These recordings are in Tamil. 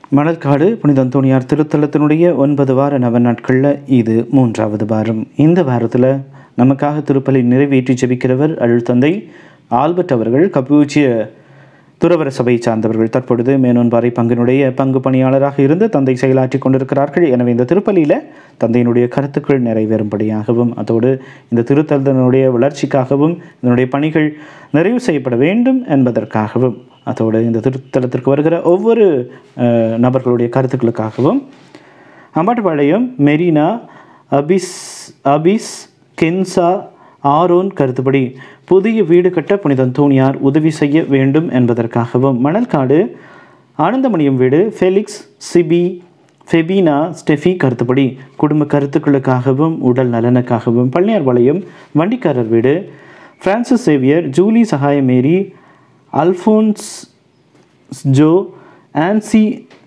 மணல்காடு புனித அந்தோணியார் திருத்தலத்தினுடைய ஒன்பது வார நவ நாட்களில் இது மூன்றாவது வாரம் இந்த வாரத்தில் நமக்காக திருப்பலி நிறைவேற்றி ஜெபிக்கிறவர் அருள் தந்தை ஆல்பர்ட் அவர்கள் கப்பூச்சிய துறவர சபை சார்ந்தவர்கள் தற்பொழுது மேனோன்பாறை பங்கினுடைய பங்கு பணியாளராக இருந்து தந்தை செயலாற்றி கொண்டிருக்கிறார்கள் எனவே இந்த திருப்பலியில் தந்தையினுடைய கருத்துக்கள் நிறைவேறும்படியாகவும் அதோடு இந்த திருத்தலத்தினுடைய வளர்ச்சிக்காகவும் இதனுடைய பணிகள் நிறைவு செய்யப்பட வேண்டும் என்பதற்காகவும் அதோடு இந்த திருத்தலத்திற்கு வருகிற ஒவ்வொரு அஹ், நபர்களுடைய கருத்துக்களுக்காகவும் அம்பாட்டுப்பாளையம் மெரினா அபிஸ் அபிஸ் கென்சா ஆரோன் கருத்துப்படி புதிய வீடு கட்ட புனித அந்தோணியார் உதவி செய்ய வேண்டும் என்பதற்காகவும் மணல்காடு ஆனந்தமணியம் வீடு ஃபெலிக்ஸ் சிபி ஃபெபீனா ஸ்டெஃபி கருத்துப்படி குடும்ப கருத்துக்களுக்காகவும் உடல் நலனுக்காகவும் பழனியார்பாளையம் வண்டிக்காரர் வீடு Francis Xavier Julie Sagayamary Alphonse Joe Ancy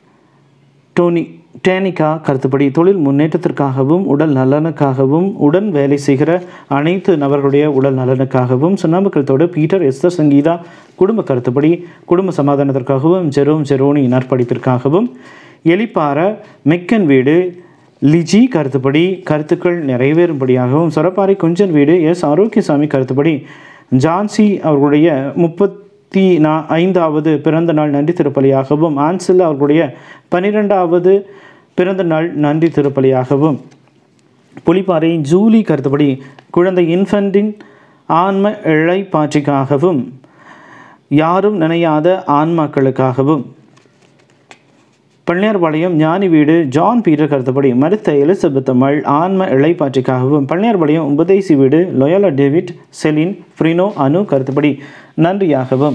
Tony Danica கருத்துப்படி தொழில் முன்னேற்றத்திற்காகவும் உடல் நலனுக்காகவும் உடன் வேலை செய்கிற அனைத்து நபர்களுடைய உடல் நலனுக்காகவும் சுண்ணாம்புக்கருத்தோடு பீட்டர் எஸ்தர் சங்கீதா குடும்ப கருத்துப்படி குடும்ப சமாதானத்திற்காகவும் ஜெரோம் ஜெரோனி நற்படிப்பிற்காகவும் எலிப்பார மெக்கன் வீடு லிஜி கருத்துப்படி கருத்துக்கள் நிறைவேறும்படியாகவும் சொரப்பாறை குஞ்சன் வீடு எஸ் ஆரோக்கியசாமி கருத்துப்படி ஜான்சி அவர்களுடைய முப்பத்தி நா ஐந்தாவது பிறந்த நாள் நன்றி திருப்பலியாகவும் ஆன்சில் அவர்களுடைய பன்னிரெண்டாவது பிறந்த நாள் நன்றி திருப்பலியாகவும் புலிப்பாறை ஜூலி கருத்துப்படி குழந்தை இன்ஃபன்டின் ஆன்ம இழைப்பாற்றிக்காகவும் யாரும் நினையாத ஆன்மாக்களுக்காகவும் பழனியார்பாளையம் ஞானி வீடு ஜான் பீட்டர் கருத்துப்படி மருத்த எலிசபெத் அம்மாள் ஆன்ம இழைப்பாற்றிக்காகவும் பழனியார்பாளையம் உபதேசி வீடு லொயலா டேவிட் செலின் ஃப்ரினோ அனு கருத்துப்படி நன்றியாகவும்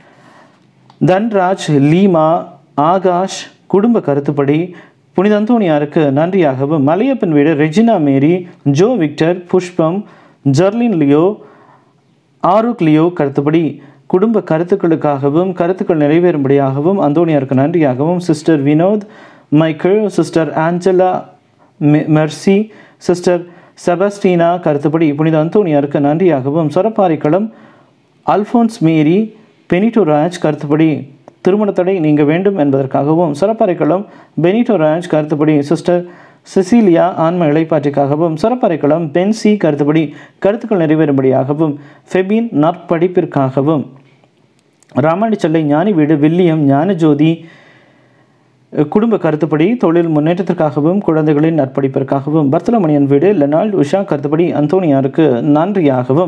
தன்ராஜ் லீமா ஆகாஷ் குடும்ப கருத்துப்படி புனித அந்தோணியாருக்கு நன்றியாகவும் மலையப்பன் வீடு ரெஜினா மேரி ஜோ விக்டர் புஷ்பம் ஜர்லின் லியோ ஆருக் லியோ கருத்துப்படி குடும்ப கருத்துக்களுக்காகவும் கருத்துக்கள் நிறைவேறும்படியாகவும் அந்தோணியாருக்கு நன்றியாகவும் sister Vinod Michael sister Angela மெ- மெர்சி சிஸ்டர் செபஸ்டீனா கருத்துப்படி புனித அந்தோணியாருக்கு நன்றியாகவும் Sorapparikkalam Alphonse Mary Benito Raj கருத்துப்படி திருமண தடை நீங்க வேண்டும் என்பதற்காகவும் சிறப்பறைக்களம் பெனிட்டோ ராஜ் கருத்துப்படி சிஸ்டர் சிசிலியா ஆன்ம இழைப்பாற்றிக்காகவும் சிறப்பறைக்களம் பென்சி கருத்துப்படி கருத்துக்கள் நிறைவேறும்படியாகவும் ஃபெபின் நற்படிப்பிற்காகவும் ராமானிச்சல்லை ஞானி வீடு வில்லியம் ஞானஜோதி குடும்ப கருத்துப்படி தொழில் முன்னேற்றத்திற்காகவும் குழந்தைகளின் நற்படிப்பிற்காகவும் பர்த்தலமணியன் வீடு லெனால்ட் உஷா கருத்துப்படி அந்தோனியாருக்கு நன்றியாகவும்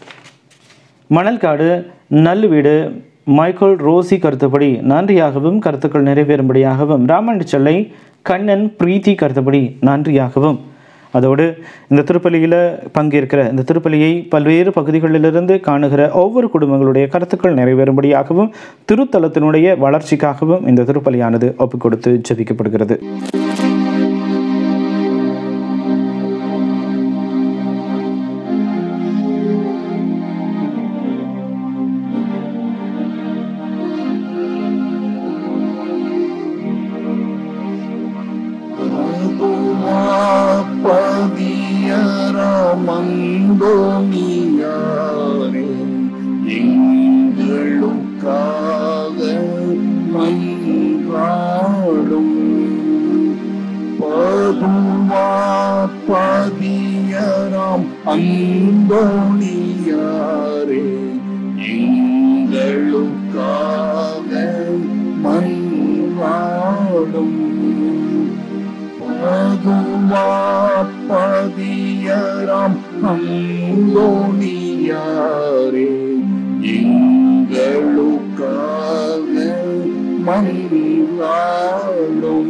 மணல்காடு நல்லு வீடு மைக்கேல் ரோசி கருத்துப்படி நன்றியாகவும் கருத்துக்கள் நிறைவேறும்படியாகவும் ராமண்டி செல்லை கண்ணன் பிரீத்தி கருத்துப்படி நன்றியாகவும் அதோடு இந்த திருப்பலியில் பங்கேற்கிற இந்த திருப்பலியை பல்வேறு பகுதிகளிலிருந்து காணுகிற ஒவ்வொரு குடும்பங்களுடைய கருத்துக்கள் நிறைவேறும்படியாகவும் திருத்தலத்தினுடைய வளர்ச்சிக்காகவும் இந்த திருப்பலியானது ஒப்புக் கொடுத்து ஜெபிக்கப்படுகிறது மந்தோமியாரே எங்களுக்காக மன்றாடும் பதுவா பதியராம் அந்தோணியாரே எங்களுக்காக மன்றாடும் பதுவா பதியராம் அந்தோணியாரே எங்களுக்காக மன்றாடும்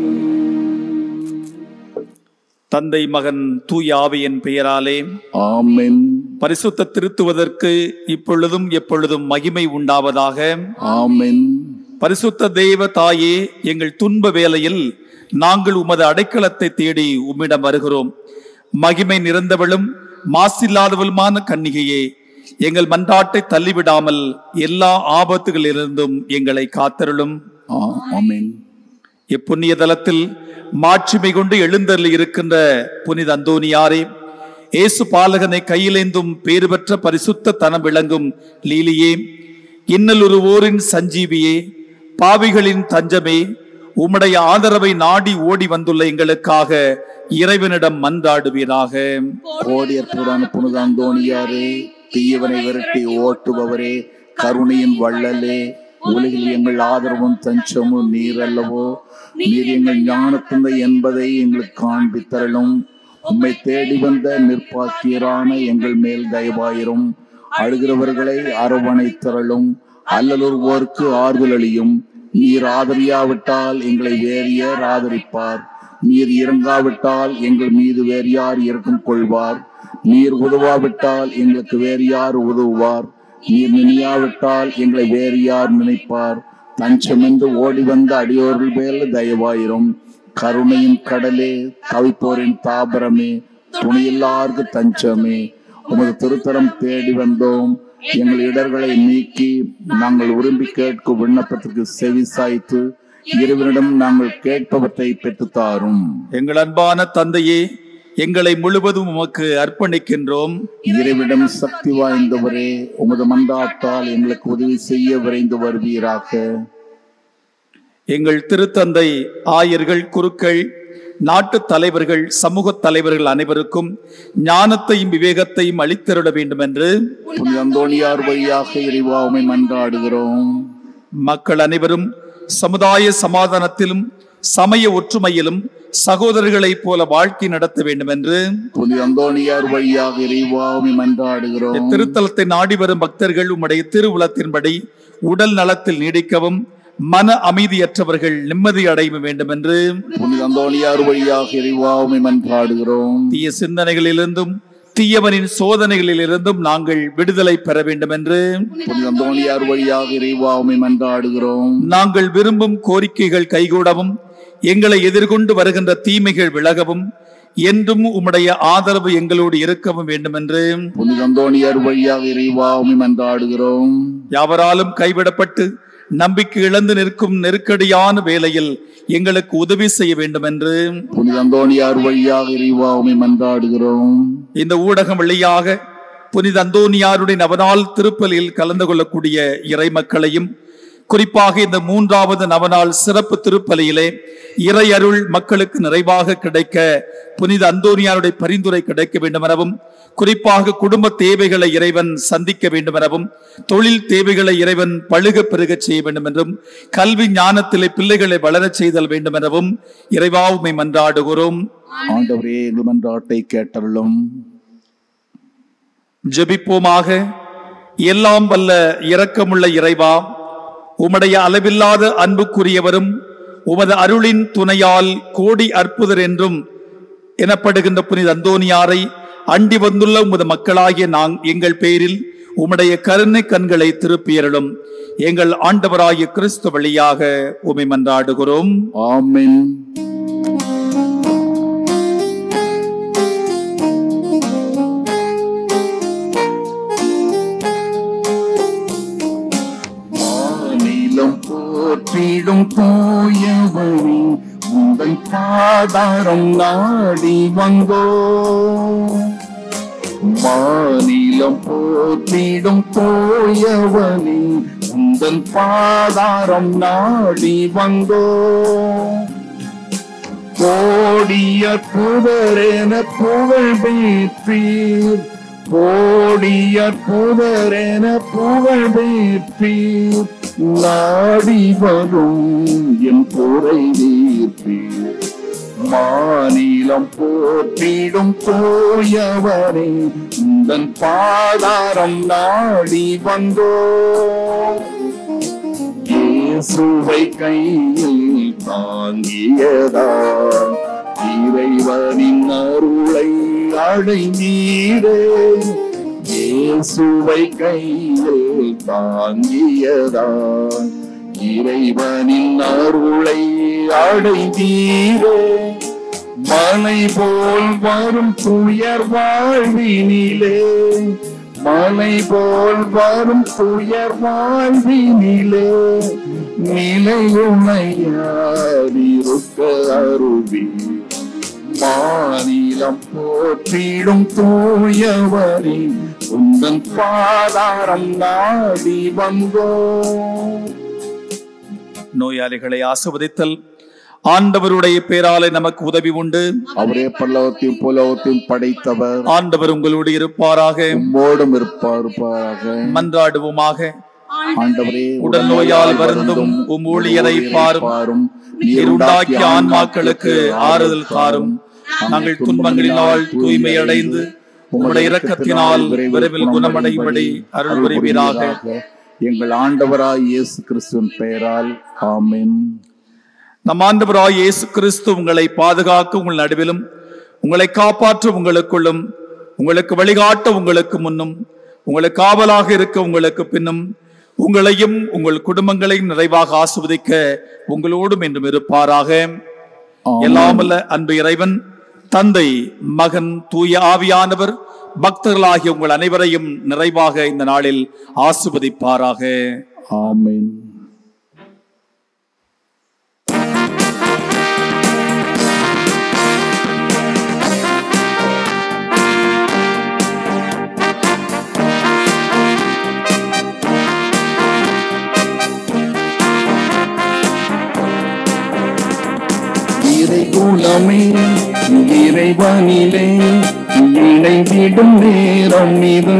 தந்தை மகன் தூய ஆவியின் பெயராலே ஆமென் பரிசுத்த திருத்துவதற்கு இப்பொழுதும் எப்பொழுதும் மகிமை உண்டாவதாக ஆமென் பரிசுத்த தேவ தாயே எங்கள் துன்ப வேளையில் நாங்கள் உமது அடைக்கலத்தை தேடி உம்மிடம் வருகிறோம் மகிமை நிறைந்தவளும் மாசில்லாதவளுமான கன்னிகையே எங்கள் மன்றாட்டை தள்ளிவிடாமல் எல்லா ஆபத்துகளிலிருந்தும் எங்களை காத்தருளும் ஆ- ஆமென் இப்புண்ணிய தலத்தில் மாட்சிமை கொண்டு எழுந்தருளி இருக்கின்ற புனித அந்தோனியாரே இயேசு பாலகனை கையிலேந்தும் பேறு பெற்ற பரிசுத்த தனம் விளங்கும் லீலியே இன்னலுருவோரின் சஞ்சீவியே பாவிகளின் தஞ்சமே உம்முடைய ஆதரவை நாடி ஓடி வந்துள்ள எங்களுக்காக இறைவனிடம் மன்றாடுவீராக கோடியற்புடான புனித அந்தோணியாரே தீயவனை விரட்டி ஓட்டுபவரே கருணையின் வள்ளலே உலகில் எங்கள் ஆதரவும் தஞ்சமும் நீர் அல்லவோ நீர் எங்கள் ஞானத்தந்தை என்பதை எங்களுக்கு காண்பித்தரலும் உம்மை தேடி வந்த நிற்பாக்கியரான எங்கள் மேல் தயவாயிரும் அழுகிறவர்களை அரவணைத்தரலும் அல்லலுறுவோருக்கு ஆறுதல் அளியும் நீர் ஆதரியாவிட்டால் எங்களை வேறு யார் ஆதரிப்பார் நீர் இறங்காவிட்டால் எங்கள் மீது வேறு யார் இறக்கம் கொள்வார் நீர் உதவாவிட்டால் எங்களுக்கு வேறு யார் உதவுவார் நீர் நினையாவிட்டால் எங்களை வேறு யார் நினைப்பார் தஞ்சமென்று ஓடி வந்த அடியோர்கள் மேல் தயவாயிரும் கருணையின் கடலே தவிப்போரின் தாபரமே துணையில்லார்க்கு தஞ்சமே உமது திருத்தரம் தேடி வந்தோம் எங்கள் இடர்களை நீக்கி நாங்கள் விரும்பி கேட்கும் விண்ணப்பத்திற்கு செவி சாய்த்து இறைவனிடம் நாங்கள் கேட்பவற்றை பெற்றுத் தாரும் எங்கள் அன்பான தந்தையே எங்களை முழுவதும் உமக்கு அர்ப்பணிக்கின்றோம் இறைவிடம் சக்தி வாய்ந்தவரே உமது மன்றாட்டால் எங்களுக்கு உதவி செய்ய விரைந்து வருவீராக எங்கள் திருத்தந்தை ஆயர்கள் குருக்கள் நாட்டு தலைவர்கள் சமூக தலைவர்கள் அனைவருக்கும் ஞானத்தையும் விவேகத்தையும் அளித்தருட வேண்டும் என்று புனித அந்தோணியார் வழியாக இறைவா உம்மை மன்றாடுகிறோம் மக்கள் அனைவரும் சமுதாய சமாதானத்திலும் சமய ஒற்றுமையிலும் சகோதரர்களைப் போல வாழ்க்கை நடத்த வேண்டும் என்று புனித அந்தோணியார் வழியாக இறைவா உம்மை மன்றாடுகிறோம் திருத்தலத்தை நாடி வரும் பக்தர்கள் உம்முடைய திருவுளத்தின்படி உடல் நலத்தில் நீடிக்கவும் மன அமைதியற்றவர்கள் நிம்மதி அடைய வேண்டும் என்று புனித அந்தோணியார் வழியாக இறைவா உம்மை மன்றாடுகிறோம் தீய சிந்தனைகளிலிருந்தும் தீயவனின் சோதனைகளிலிருந்தும் நாங்கள் விடுதலை பெற வேண்டும் என்று புனித அந்தோணியார் வழியாக இறைவா உம்மை மன்றாடுகிறோம் நாங்கள் விரும்பும் கோரிக்கைகள் கைகூடவும் எங்களை எதிர்கொண்டு வருகின்ற தீமைகள் விலகவும் என்றும் உம்முடைய ஆதரவு எங்களோடு இருக்கவும் வேண்டும் என்று புனித அந்தோணியார் வழியாக இறைவா உம்மை மன்றாடுகிறோம் யாவராலும் கைவிடப்பட்டு நம்பிக்கை இழந்து நிற்கும் நெருக்கடியான வேளையில் எங்களுக்கு உதவி செய்ய வேண்டும் என்று புனித அந்தோணியார் வழியாக இறைவா உம்மை மன்றாடுகிறோம் இந்த ஊடகம் வழியாக புனித அந்தோனியாருடைய நவநாள் திருப்பலியில் கலந்து கொள்ளக்கூடிய இறை மக்களையும் குறிப்பாக இந்த மூன்றாவது நவநாள் சிறப்பு திருப்பலியிலே இறை அருள் மக்களுக்கு நிறைவாக கிடைக்க புனித அந்தோனியாருடைய பரிந்துரை கிடைக்க வேண்டும் எனவும் குறிப்பாக குடும்ப தேவைகளை இறைவன் சந்திக்க வேண்டும் எனவும் தொழில் தேவைகளை இறைவன் பழுக பெருகச் செய்ய வேண்டும் என்றும் கல்வி ஞானத்திலே பிள்ளைகளை வளரச் செய்தல் வேண்டும் எனவும் இறைவா உம்மை மன்றாடுகிறோம் ஆண்டவரே எங்கள் மன்றாட்டை கேட்டருளும் ஜெபிப்போமாக எல்லாம் வல்ல இரக்கமுள்ள இறைவா உம்முடைய அளவில்லாத அன்புக்குரியவரும் உமது அருளின் துணையால் கோடி அற்புதர் என்றும் எனப்படுகின்ற புனித அந்தோனியாரை அண்டி வந்துள்ள உமது மக்களாகிய நாங் எங்கள் பேரில் உம்முடைய கருணை கண்களை திருப்பியருளும் எங்கள் ஆண்டவராகிய கிறிஸ்து வழியாக உமை மன்றாடுகிறோம் ஆமென் மாநிலம் போற்றிடும் தூயவனே உங்கள் பாதாரம் நாடி வந்தோ மாநிலம் போற்றிடும் தூயவனே உங்கள் பாதாரம் நாடி வந்தோ கோடிய புதரென புகழ் பெற்றீர் கோடிய புதரென புகழ் பெற்றீர் நாடி வரும் என் குறை நீர்த்தீர் மாநிலம் போற்றிடும் தோயவரே உந்தன் பாதாரம் நாடி வந்தோ இயேசுவை கையில் தாங்கியதால் இறைவனின் அருளை அடைந்தீரே இயேசுவை கையில் தாங்கியதால் இறைவனின் அருளை அடைந்தீரே மலை போல் வரும் துயர் வாழ்வினிலே மலை போல் வரும் துயர் வாழ்வினிலே நிலையுமையாதிருக்க அருவி மாநிலம் போற்றிடும் தூயவரே உந்தன் பாதாரம் நாடி வந்தோ நோயாளிகளை ஆசிர்வதித்தல் ஆண்டவருடைய பேராலே நமக்கு உதவி உண்டு அவரே பல்லவத்தையும் புலவத்தையும் படைத்தவர் ஆண்டவர் உங்களோடு இருப்பாராக உம்மோடும் இருப்பாருப்பாராக மன்றாடுவோமாக ஆண்டவரே உடல் நோயால் வருந்தும் உம் ஊழியரை பாரும் நீர் உண்டாக்கிய ஆன்மாக்களுக்கு ஆறுதல் தாரும் நாங்கள் துன்பங்களினால் தூய்மை அடைந்து உம்முடைய இரக்கத்தினால் விரைவில் குணமடையும்படி அருள் புரிவீராக எங்கள் ஆண்டவராய் இயேசு கிறிஸ்துவின் பெயரால் ஆமென் நம் ஆண்டவராய் இயேசு கிறிஸ்து உங்களை பாதுகாக்க உங்கள் நடுவிலும் உங்களை காப்பாற்ற உங்களுக்குள்ளும் உங்களுக்கு வழிகாட்ட உங்களுக்கு முன்னும் உங்களுக்கு காவலாக இருக்க உங்களுக்கு பின்னும் உங்களையும் உங்கள் குடும்பங்களையும் நிறைவாக ஆசிர்வதிக்க உங்களோடும் என்றும் இருப்பாராக எல்லாமல்ல அன்பு இறைவன் தந்தை மகன் தூய ஆவியானவர் பக்தர்களாகிய உங்கள் அனைவரையும் நிறைவாக இந்த நாளில் ஆசிர்வதிப்பாராக ஆமென் இறை குலமே இறைவனிலே இணைந்திடும் நேரம் இது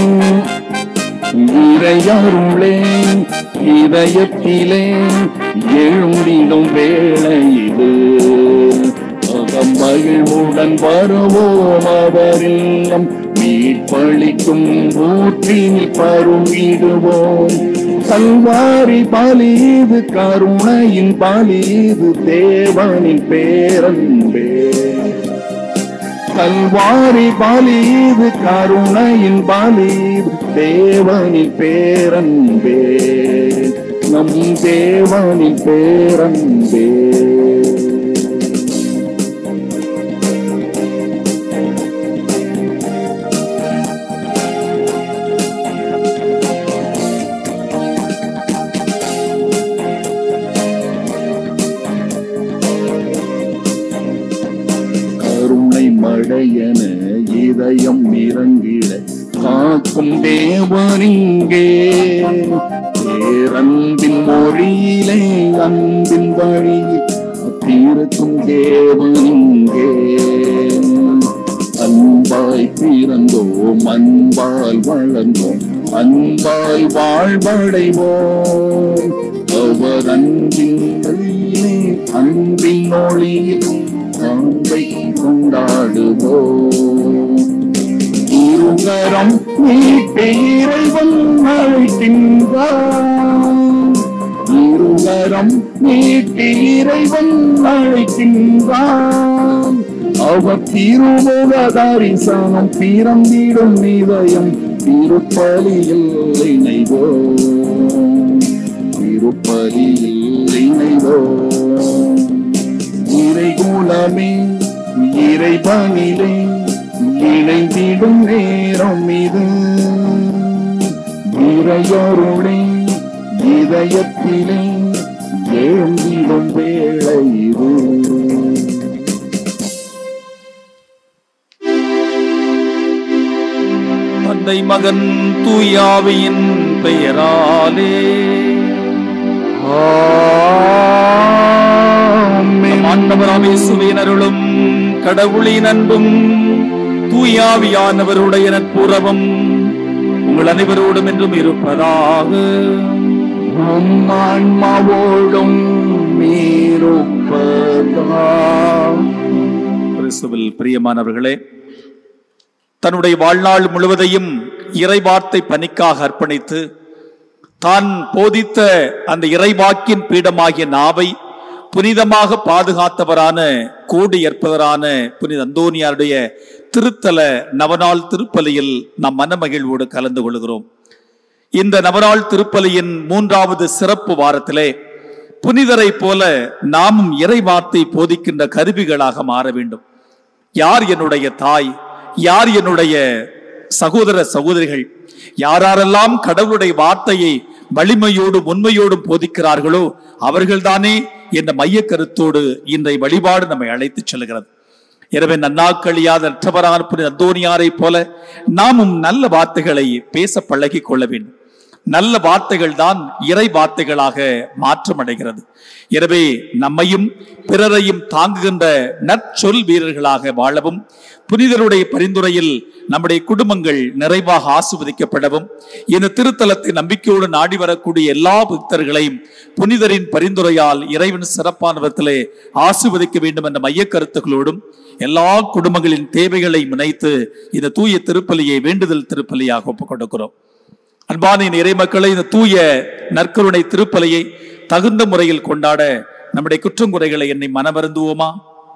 இறையருளே இதயத்திலே எழுந்திடும் வேளை இது மகிழ்வுடன் வருவோம் அவரில்லம் மீட்பளிக்கும் ஊற்றினி பருமிடுவோம் கல்வாரி பாலீது கருணையின் பாலீது தேவனின் பேரன்பே கல்வாரி பாலீது கருணையின் பாலீது தேவனின் பேரன்பே நம் தேவனின் பேரன்பே கருணை மழையென இதயம் இறங்கிட காக்கும் தேவனிங்கே பேரன்பின் மொழியிலே அன்பின் வழியில் தீர்க்கும் தேவனிங்கே அன்பாய் பிறந்தோம் அன்பால் வளர்ந்தோம் அன்பாய் வாழ்வடைவோம் அவர் அன்பின் வழியிலே அன்பின் ஒளியில் அன்பை கொண்டாடுவோம் இருகரம் மீட்டு இறைவன் அழைக்கின்றான் இருகரம் மீட்டு இறைவன் அழைக்கின்றான் அவர் திருமுக தரிசனம் பிறந்திடும் இதயம் திருப்பலியில் இணைவோம் திருப்பலியில் இணைவோம் இறைகுலமே இறைவனிலே இணைந்திடும் நேரம் இது இறையருளே இதயத்திலே எழுந்திடும் வேளை இது தந்தை மகன் தூயாவியின் பெயராலே ஆமென். ஆண்டவராமே சுவையினருளும் கடவுளின் அன்பும் தூயாவியானவருடைய நட்புறவும் உங்கள் அனைவரோடும் என்றும் இருப்பதாக உம் ஆன்மாவோடும் மீறுப்பதாம் கிறிஸ்துவில் பிரியமானவர்களே தன்னுடைய வாழ்நாள் முழுவதையும் இறைவார்த்தை பணிக்காக அர்ப்பணித்து தான் போதித்த அந்த இறைவாக்கின் பீடமாகிய நாவை புனிதமாக பாதுகாத்தவரான கோடி ஏற்பவரான புனித அந்தோனியாருடைய திருத்தல நவநாள் திருப்பலியில் நாம் மனமகிழ்வோடு கலந்து கொள்கிறோம் இந்த நவநாள் திருப்பலியின் மூன்றாவது சிறப்பு வாரத்திலே புனிதரை போல நாமும் இறைவார்த்தை போதிக்கின்ற கருவிகளாக மாற வேண்டும் யார் என்னுடைய தாய் யார் என்னுடைய சகோதர சகோதரிகள் யாரெல்லாம் கடவுளுடைய வார்த்தையை வலிமையோடும் உண்மையோடும் போதிக்கிறார்களோ அவர்கள்தானே என்ற மைய கருத்தோடு இன்றைய வழிபாடு நம்மை அழைத்துச் செல்கிறது எனவே நன்னாக்களியாத அற்றவரான புனித அந்தோனியாரை போல நாமும் நல்ல வார்த்தைகளை பேச பழகிக் கொள்ள வேண்டும் நல்ல வார்த்தைகள் தான் இறை வார்த்தைகளாக மாற்றமடைகிறது எனவே நம்மையும் பிறரையும் தாங்குகின்ற நற்சொல் வீரர்களாக வாழவும் புனிதருடைய பரிந்துரையில் நம்முடைய குடும்பங்கள் நிறைவாக ஆசிர்வதிக்கப்படவும் இந்த திருத்தலத்தை நம்பிக்கையோடு நாடி வரக்கூடிய எல்லா பக்தர்களையும் புனிதரின் பரிந்துரையால் இறைவன் சிறப்பான விதத்திலே ஆசிர்வதிக்க வேண்டும் என்ற மைய கருத்துக்களோடும் எல்லா குடும்பங்களின் தேவைகளை முனைத்து இந்த தூய திருப்பலியை வேண்டுதல் திருப்பலியாக ஒப்புக் கொடுக்கிறோம் அன்பான என் இறைமக்களை இந்த தூய நற்கருணை திருப்பலியை தகுந்த முறையில் கொண்டாட நம்முடைய குற்றங்குறைகளை என்னை மனமருந்துவோமா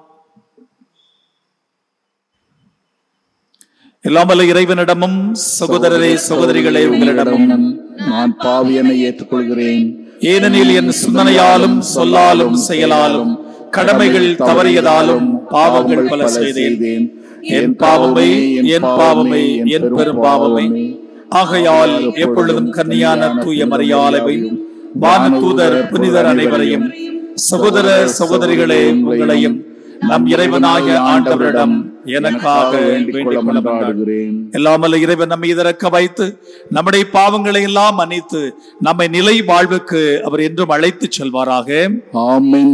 எல்லாமல்ல இறைவனிடமும் சகோதரரே சகோதரிகளே உங்களிடமும் நான் பாவியனை ஏற்றுக்கொள்கிறேன் ஏனெனில் என் சிந்தனையாலும் சொல்லாலும் செயலாலும் கடமைகள் தவறியதாலும் பாவங்கள் பல செய்தேன் என் பாவமே என் பாவமே என் பெரும் பாவமே ஆகையால் எப்பொழுதும் கன்னியான தூய மரியாதையும் வான தூதர் புனிதர் அனைவரையும் சகோதர சகோதரிகளே உங்களையும் நம் இறைவனாகிய ஆண்டவரிடம் எனக்காக வேண்டிக் கொள்ள மன்றாடுகிறேன். மன்றாடுகிறேன் எல்லாமல்ல இறைவன் நம்மை இறக்க வைத்து நம்முடைய பாவங்களை எல்லாம் மன்னித்து நம்மை நிலை வாழ்வுக்கு அவர் என்றும் அழைத்து செல்வாராக ஆமென்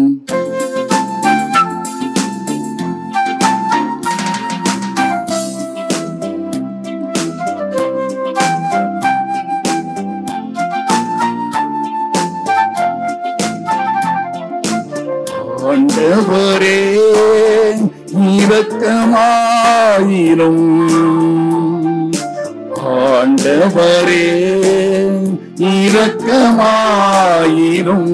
ஆண்டவரே இரக்கமாயிரும் ஆண்டவரே இரக்கமாயிரும்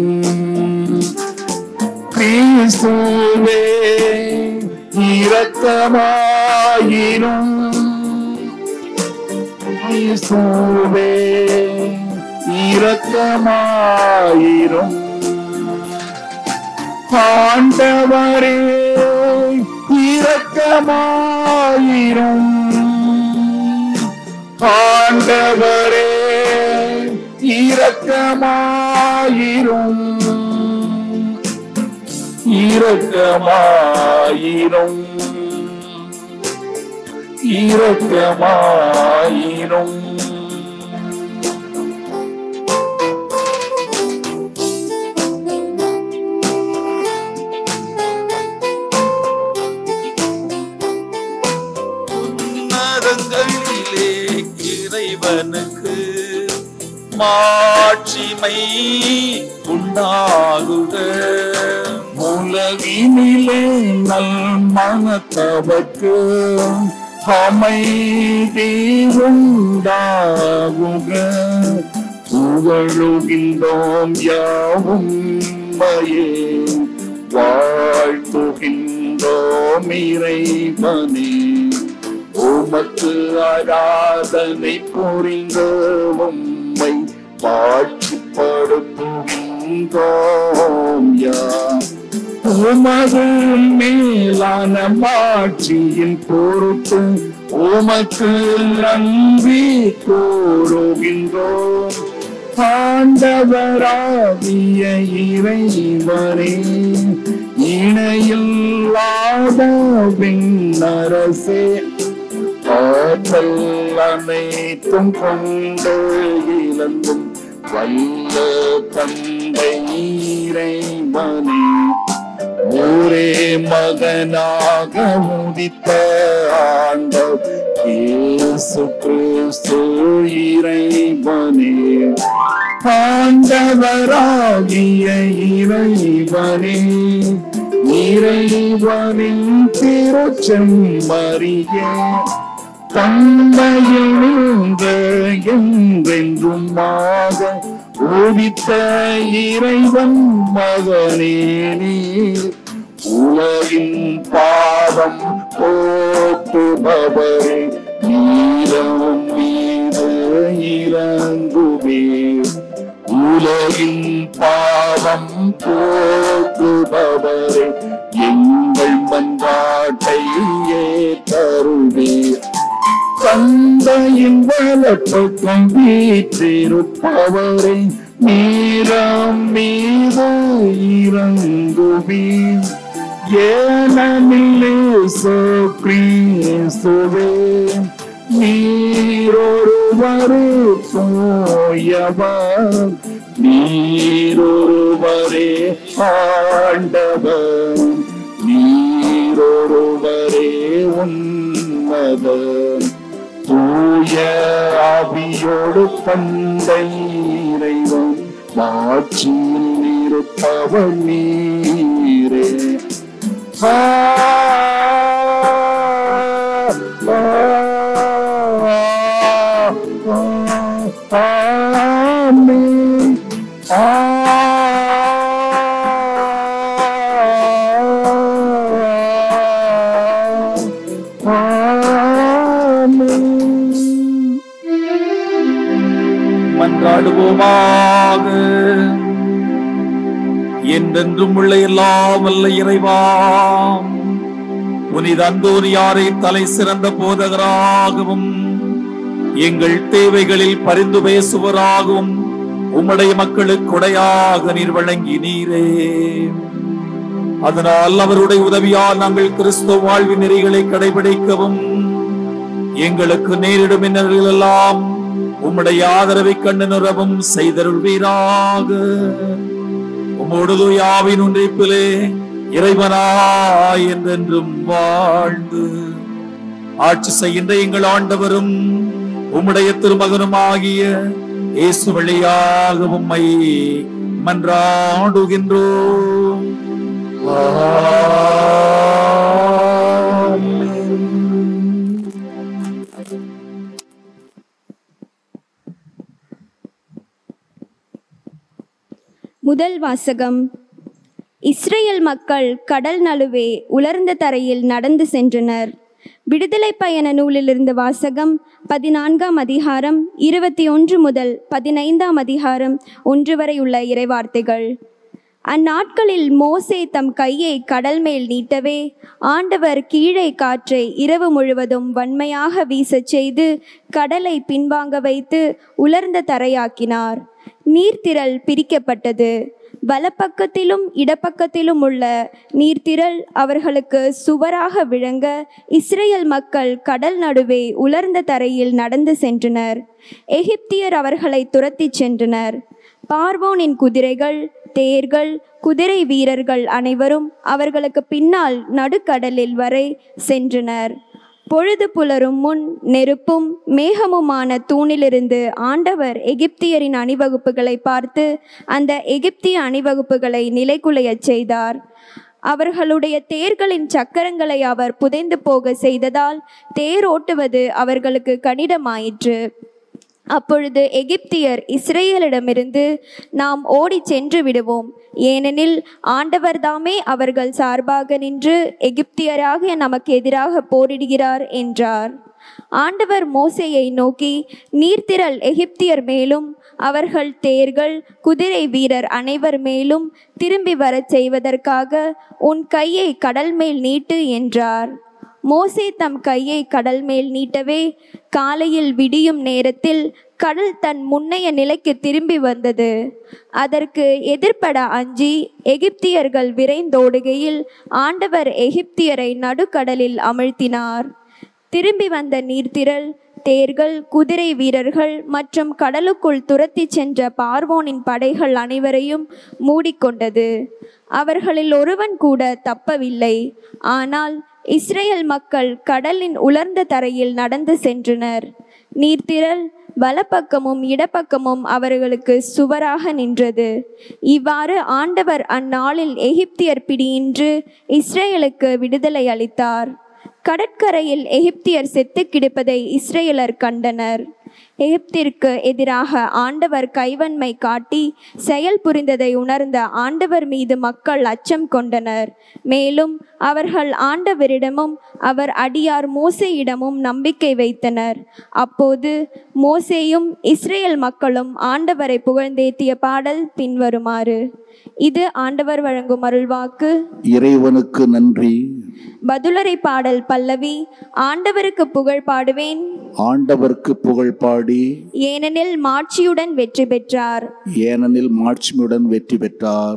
கிறிஸ்துவே இரக்கமாயிரும் கிறிஸ்துவே இரக்கமாயிரும் ஆண்டவரே இரக்கமாயிரும் ஆண்டவரே இரக்கமாயிரும் இரக்கமாயிரும் இரக்கமாயிரும் உன்னதங்களிலே இறைவனுக்கு மாட்சிமை உண்டாகுக உலகினிலே நல் மனத்தவர்க்கு அமைதி உண்டாகுக புகழுகின்றோம் யாவும் மையே வாழ்த்துகின்றோம் இறைவனே உமக்கு ஆராதனை புரிந்த உம்மை பாட்சிப்படுத்துகின்றோம் யார் உமது மேலான மாட்சியின் பொறுத்து உமக்கு நன்றி கூறுகின்றோம் ஆண்டவராகிய இறைவனே இணையில்லாத விண்ணரசே ஆற்றல் அனைத்தும் கொண்டு இழந்தும் வல்ல தந்தை இறைவனே ஒரே மகனாக உதித்த ஆண்டவர் இயேசு கிறிஸ்து இறைவனே ஆண்டவராகிய இறைவனே இறைவனின் திருச்செம்மறியே தந்தையில் நின்ற என்றென்றுமாக உதித்த இறைவன் மகனே நீர் உலகின் பாவம் போக்குபவரே நீரம் மீது இறங்குவே உலகின் பாவம் போக்குபவரே எங்கள் மன்றாட்டை ஏற்றருவீர் தந்தையின் வலப்பக்கம் வீற்றிருப்பவரை நீரம் மீது இறங்குவீர் ஏனெனில் கிறிஸ்துவே நீரொருவரே தூயவர் நீரொருவரே ஆண்டவர் நீரொருவரே உன்னதர் தூய ஆவியோடு தந்தை இறைவன் மாட்சியில் இருப்பவர் நீரே ஆ, ஆ, ஆ, ஆமென். ஆ, ஆமென். மன்றாடுவோமாக என்றென்றும் உள்ள எல்லாம் வல்ல இறைவாம் புனித அந்தோனியாரை தலை சிறந்த போதகராகவும் எங்கள் தேவைகளில் பரிந்து பேசுவராகவும் உம்முடைய மக்களுக்கு கொடையாக நீர் வழங்கினீரே அதனால் அவருடைய உதவியால் நாங்கள் கிறிஸ்துவ வாழ்வின் நெறிகளை கடைபிடிக்கவும் எங்களுக்கு நேரிடும் இன்னல்கள் எல்லாம் உம்முடைய ஆதரவை கண்டு நிறவும் செய்தருள்வீராக உம்மோடு யாவின் ஒன்றிப்பிலே இறைவனாய் என்றென்றும் வாழ்ந்து ஆட்சி செய்கின்ற எங்கள் ஆண்டவரும் உம்முடைய திருமகனுமாகிய இயேசு வழியாக உம்மை மன்றாடுகின்றோம் ஆமென். முதல் வாசகம் இஸ்ரேல் மக்கள் கடல் நழுவே உலர்ந்த தரையில் நடந்து சென்றனர் விடுதலை பயண நூலிலிருந்து வாசகம் பதினான்காம் அதிகாரம் இருபத்தி ஒன்று முதல் பதினைந்தாம் அதிகாரம் ஒன்று வரை உள்ள இறைவார்த்தைகள் அந்நாட்களில் மோசே தம் கையை கடல் மேல் நீட்டவே ஆண்டவர் கீழே காற்றை இரவு முழுவதும் வன்மையாக வீசச் செய்து கடலை பின்வாங்க வைத்து உலர்ந்த தரையாக்கினார் நீர்த்திரள் பிரிக்கப்பட்டது வலப்பக்கத்திலும் இடப்பக்கத்திலும் உள்ள நீர்த்திரள் அவர்களுக்கு சுவராக விளங்க இஸ்ரேல் மக்கள் கடல் நடுவே உலர்ந்த தரையில் நடந்து சென்றனர் எகிப்தியர் அவர்களை துரத்திச் சென்றனர் பார்வோனின் குதிரைகள் தேர்கள் குதிரை வீரர்கள் அனைவரும் அவர்களுக்கு பின்னால் நடுக்கடலில் வரை சென்றனர் பொழுது புலரும் முன் நெருப்பும் மேகமுமான தூணிலிருந்து ஆண்டவர் எகிப்தியரின் அணிவகுப்புகளை பார்த்து அந்த எகிப்திய அணிவகுப்புகளை நிலைகுலையச் செய்தார் அவர்களுடைய தேர்களின் சக்கரங்களை அவர் புதைந்து போக செய்ததால் தேர் ஓட்டுவது அவர்களுக்கு கடினமாயிற்று அப்பொழுது எகிப்தியர் இஸ்ரேலிடமிருந்து நாம் ஓடி சென்று விடுவோம் ஏனெனில் ஆண்டவர்தாமே அவர்கள் சார்பாக நின்று எகிப்தியராக நமக்கு எதிராக போரிடுகிறார் என்றார் ஆண்டவர் மோசேயை நோக்கி நீர்த்திரள் எகிப்தியர் மேலும் அவர்கள் தேர்கள் குதிரை வீரர் அனைவர் மேலும் திரும்பி வரச் செய்வதற்காக உன் கையை கடல் மேல் நீட்டு என்றார் மோசே தம் கையை கடல் மேல் நீட்டவே காலையில் விடியும் நேரத்தில் கடல் தன் முன்னைய நிலைக்கு திரும்பி வந்தது அதற்கு எதிர்ப்பட அஞ்சி எகிப்தியர்கள் விரைந்தோடுகையில் ஆண்டவர் எகிப்தியரை நடுக்கடலில் அமிழ்த்தினார் திரும்பி வந்த நீர்த்திரள் தேர்கள் குதிரை வீரர்கள் மற்றும் கடலுக்குள் துரத்திச் சென்ற பார்வோனின் படைகள் அனைவரையும் மூடிக்கொண்டது அவர்களில் ஒருவன் கூட தப்பவில்லை ஆனால் இஸ்ரேல் மக்கள் கடலின் உலர்ந்த தரையில் நடந்து சென்றனர் நீர்த்திரள் வலப்பக்கமும் இடப்பக்கமும் அவர்களுக்கு சுவராக நின்றது இவ்வாறு ஆண்டவர் அந்நாளில் எகிப்தியர் பிடியின்று இஸ்ரேலுக்கு விடுதலை அளித்தார் கடற்கரையில் எகிப்தியர் செத்து கிடப்பதை இஸ்ரேலர் கண்டனர் எகிப்திற்கு எதிராக ஆண்டவர் கைவன்மை காட்டி செயல் புரிந்ததை உணர்ந்த ஆண்டவர் மீது மக்கள் அச்சம் கொண்டனர் மேலும் அவர்கள் ஆண்டவரிடமும் அவர் அடியார் மோசேயிடமும் நம்பிக்கை வைத்தனர் அப்போது மோசேயும் இஸ்ரேல் மக்களும் ஆண்டவரை புகழ்ந்தேத்திய பாடல் பின்வருமாறு இது ஆண்டவர் வழங்கும் அருள்வாக்கு இறைவனுக்கு நன்றி பதிலுரை பாடல் பல்லவி ஆண்டவருக்கு புகழ் பாடுவேன் ஆண்டவருக்கு புகழ் பாடி ஏனெனில் மாட்சியுடன் வெற்றி பெற்றார் ஏனெனில் மாட்சிமையுடன் வெற்றி பெற்றார்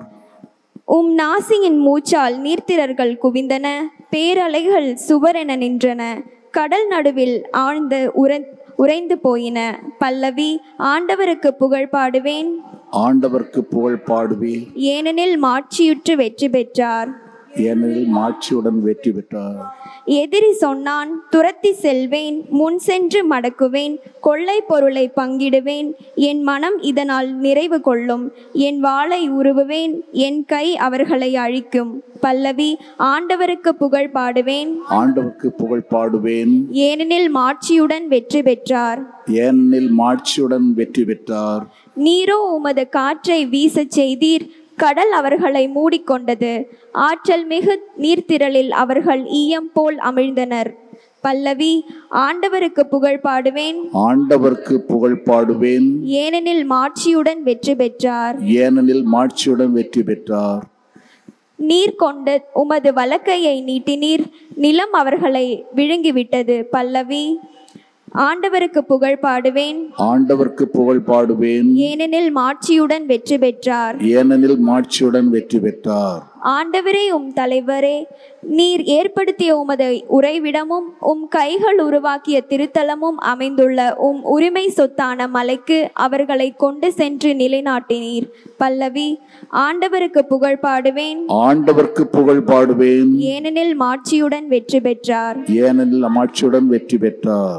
உம் நாசியின் மூச்சால் நீர்த்திரர்கள் குவிந்தன பேரலைகள் சுவரென நின்றன கடல் நடுவில் ஆழ்ந்து உர உறைந்து போயின பல்லவி ஆண்டவருக்கு புகழ் பாடுவேன் ஆண்டவருக்கு புகழ் பாடுவே ஏனெனில் மாட்சியுற்று வெற்றி பெற்றார் ஏனெனில் மாட்சியுடன் வெற்றி பெற்றார் எதிரி சொன்னான் துரத்தி செல்வேன் முன் சென்று மடக்குவேன் கொள்ளை பொருளை பங்கிடுவேன் என் மனம் இதனால் நிறைவு கொள்ளும் என் வாளை உருவுவேன் என் கை அவர்களை அழிக்கும் பல்லவி ஆண்டவருக்கு புகழ் பாடுவேன் ஆண்டவருக்கு புகழ் பாடுவேன் ஏனெனில் மாட்சியுடன் வெற்றி பெற்றார் ஏனெனில் மாட்சியுடன் வெற்றி பெற்றார் நீரோ உமது காற்றை வீசச் செய்தீர் கடல் அவர்களை மூடிக்கொண்டது ஆற்றல் மிகு நீர்த்திரளில் அவர்கள் ஈயம் போல் அமிழ்ந்தனர் பல்லவி ஆண்டவருக்கு புகழ் பாடுவேன் ஆண்டவருக்கு புகழ் பாடுவேன் ஏனெனில் மாட்சியுடன் வெற்றி பெற்றார் ஏனெனில் மாட்சியுடன் வெற்றி பெற்றார் நீர் கொண்ட உமது வலக்கையை நீட்டினீர் நிலம் அவர்களை விழுங்கிவிட்டது பல்லவி ஆண்டவருக்கு புகழ் பாடுவேன் ஆண்டவருக்கு புகழ் பாடுவேன் ஏனெனில் மாட்சியுடன் வெற்றி பெற்றார் ஏனெனில் மாட்சியுடன் வெற்றி பெற்றார் ஆண்டவரே உம் தலைவரே நீர் ஏற்படுத்திய உமது உறைவிடமும் உம் கைகள் உருவாக்கிய திருத்தலமும் அமைந்துள்ள உம் உரிமை சொத்தான மலைக்கு அவர்களை கொண்டு சென்று நிலைநாட்டினீர் பல்லவி ஆண்டவருக்கு புகழ் பாடுவேன் ஆண்டவருக்கு புகழ் பாடுவேன் ஏனெனில் மாட்சியுடன் வெற்றி பெற்றார் ஏனெனில் மாட்சியுடன் வெற்றி பெற்றார்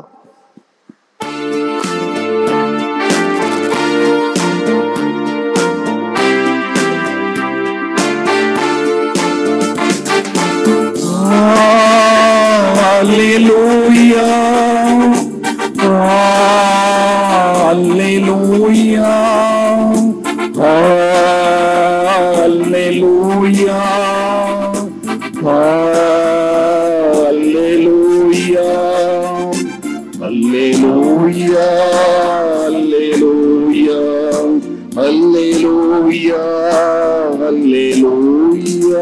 Alleluia. Alleluia. Alleluia. Alleluia. Alleluia. Alleluia. Alleluia. Alleluia.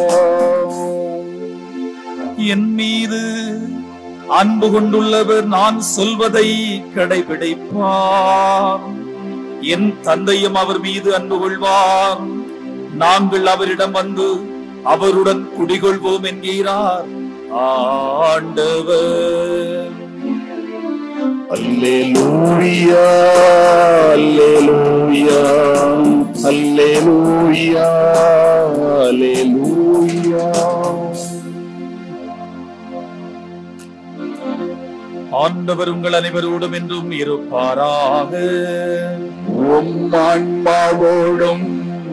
என் மீது அன்பு கொண்டுள்ளவர் நான் சொல்வதை கடைபிடிப்பார் என் தந்தையும் அவர் மீது அன்பு கொள்வார் நாங்கள் அவரிடம் வந்து அவருடன் குடிகொள்வோம் என்கிறார் ஆண்டவர் அல்லேலூயா அல்லேலூயா அல்லேலூயா அல்லேலூயா ஆண்டவர் உங்கள் அனைவரோடும் என்றும் இருப்பாராக உம் ஆன்மாவோடும்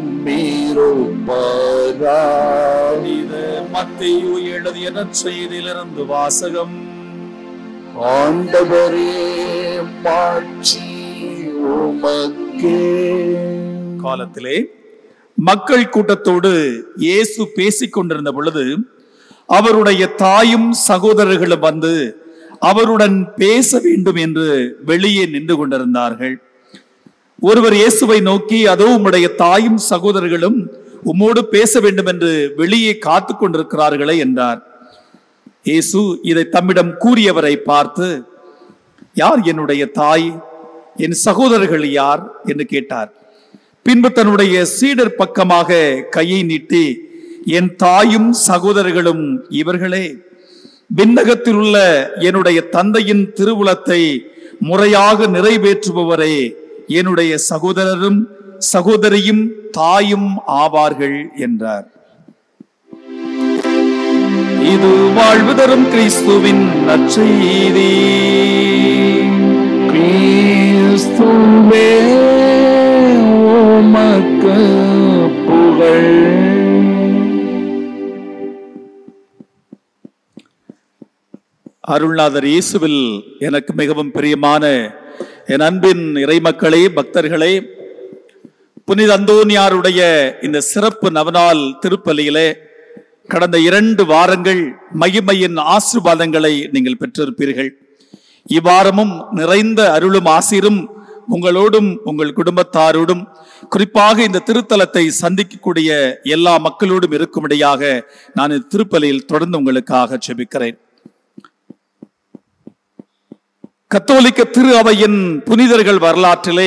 மீறுப்பாராய். இது மத்தேயு எழுதிய நற்செய்தியிலிருந்து வாசகம் ஆண்டவரே மாட்சி உமக்கே காலத்திலே மக்கள் கூட்டத்தோடு இயேசு பேசிக் கொண்டிருந்த பொழுது அவருடைய தாயும் சகோதரர்களும் வந்து அவருடன் பேச வேண்டும் என்று வெளியே நின்று கொண்டிருந்தார்கள் ஒருவர் இயேசுவை நோக்கி அதோ உம்முடைய தாயும் சகோதரர்களும் உம்மோடு பேச வேண்டும் என்று வெளியே காத்து கொண்டிருக்கிறார்களே என்றார் இயேசு இதை தம்மிடம் கூறியவரை பார்த்து யார் என்னுடைய தாய் என் சகோதரர்கள் யார் என்று கேட்டார் பின்பு தன்னுடைய சீடர் பக்கமாக கையை நீட்டி என் தாயும் சகோதரர்களும் இவர்களே விண்ணகத்தில் உள்ள என்னுடைய தந்தையின் திருவுளத்தை முறையாக நிறைவேற்றுபவரே என்னுடைய சகோதரரும் சகோதரியும் தாயும் ஆவார்கள் என்றார் இது வாழ்வு தரும் கிறிஸ்துவின் நற்செய்தி கிறிஸ்துவே உமக்கு புகழ் அருள்நாதர் இயேசுவில் எனக்கு மிகவும் பிரியமான என் அன்பின் இறைமக்களே பக்தர்களே புனித அந்தோனியாருடைய இந்த சிறப்பு நவநாள் திருப்பலியிலே கடந்த இரண்டு வாரங்கள் மகிமையின் ஆசீர்வாதங்களை நீங்கள் பெற்றிருப்பீர்கள் இவ்வாரமும் நிறைந்த அருளும் ஆசீரும் உங்களோடும் உங்கள் குடும்பத்தாரோடும் குறிப்பாக இந்த திருத்தலத்தை சந்திக்கக்கூடிய எல்லா மக்களோடும் இருக்கும்படியாக நான் இந்த திருப்பலியில் தொடர்ந்து உங்களுக்காக செபிக்கிறேன் கத்தோலிக்க திரு அவையின் புனிதர்கள் வரலாற்றிலே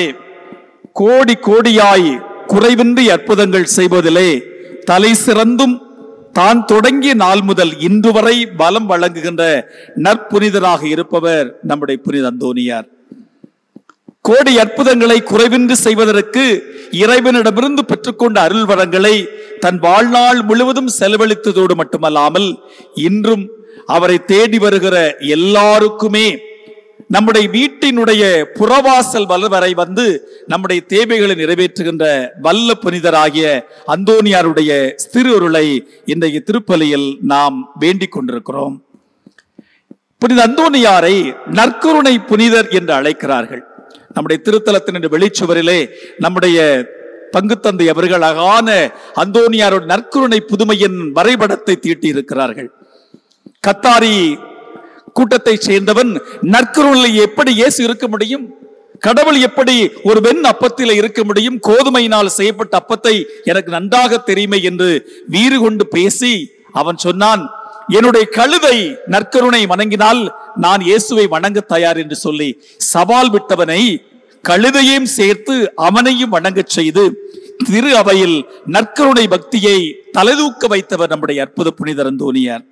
கோடி கோடியாய் குறைவின்றி அற்புதங்கள் செய்வதிலே தலை சிறந்தும் தான் தொடங்கிய நாள் முதல் இன்று வரை பலம் வழங்குகின்ற நற்புனிதராக இருப்பவர் நம்முடைய புனித அந்தோனியார் கோடி அற்புதங்களை குறைவின்றி செய்வதற்கு இறைவனிடமிருந்து பெற்றுக்கொண்ட அருள் வரங்களை தன் வாழ்நாள் முழுவதும் செலவழித்ததோடு மட்டுமல்லாமல் இன்றும் அவரை தேடி வருகிற எல்லாருக்குமே நம்முடைய வீட்டினுடைய புறவாசல் வல வரை வந்து நம்முடைய தேவைகளை நிறைவேற்றுகின்ற வல்ல புனிதராகிய அந்தோனியாருடைய திருவுருளை இன்றைய திருப்பலியில் நாம் வேண்டிக் கொண்டிருக்கிறோம் புனித அந்தோனியாரை நற்கருணை புனிதர் என்று அழைக்கிறார்கள் நம்முடைய திருத்தலத்தின் வெளிச்சுவரிலே நம்முடைய பங்கு தந்தை அவர்கள் அழகான அந்தோனியாரோட நற்கருணை புதுமையின் வரைபடத்தை தீட்டி இருக்கிறார்கள் கத்தாரி கூட்டத்தை சேர்ந்தவன் நற்கருணை எப்படி இயேசு இருக்க முடியும் கடவுள் எப்படி ஒரு வெண் அப்பத்தில் இருக்க முடியும் கோதுமையினால் செய்யப்பட்ட அப்பத்தை எனக்கு நன்றாக தெரியுமே என்று வீறு கொண்டு பேசி அவன் சொன்னான் என்னுடைய கழுதை நற்கருணை வணங்கினால் நான் இயேசுவை வணங்க தயார் என்று சொல்லி சவால் விட்டவனை கழுதையும் சேர்த்து அவனையும் வணங்கச் செய்து திரு அவையில் நற்கருணை பக்தியை தலைதூக்க வைத்தவர் நம்முடைய அற்புத புனிதர் அந்தோனியார்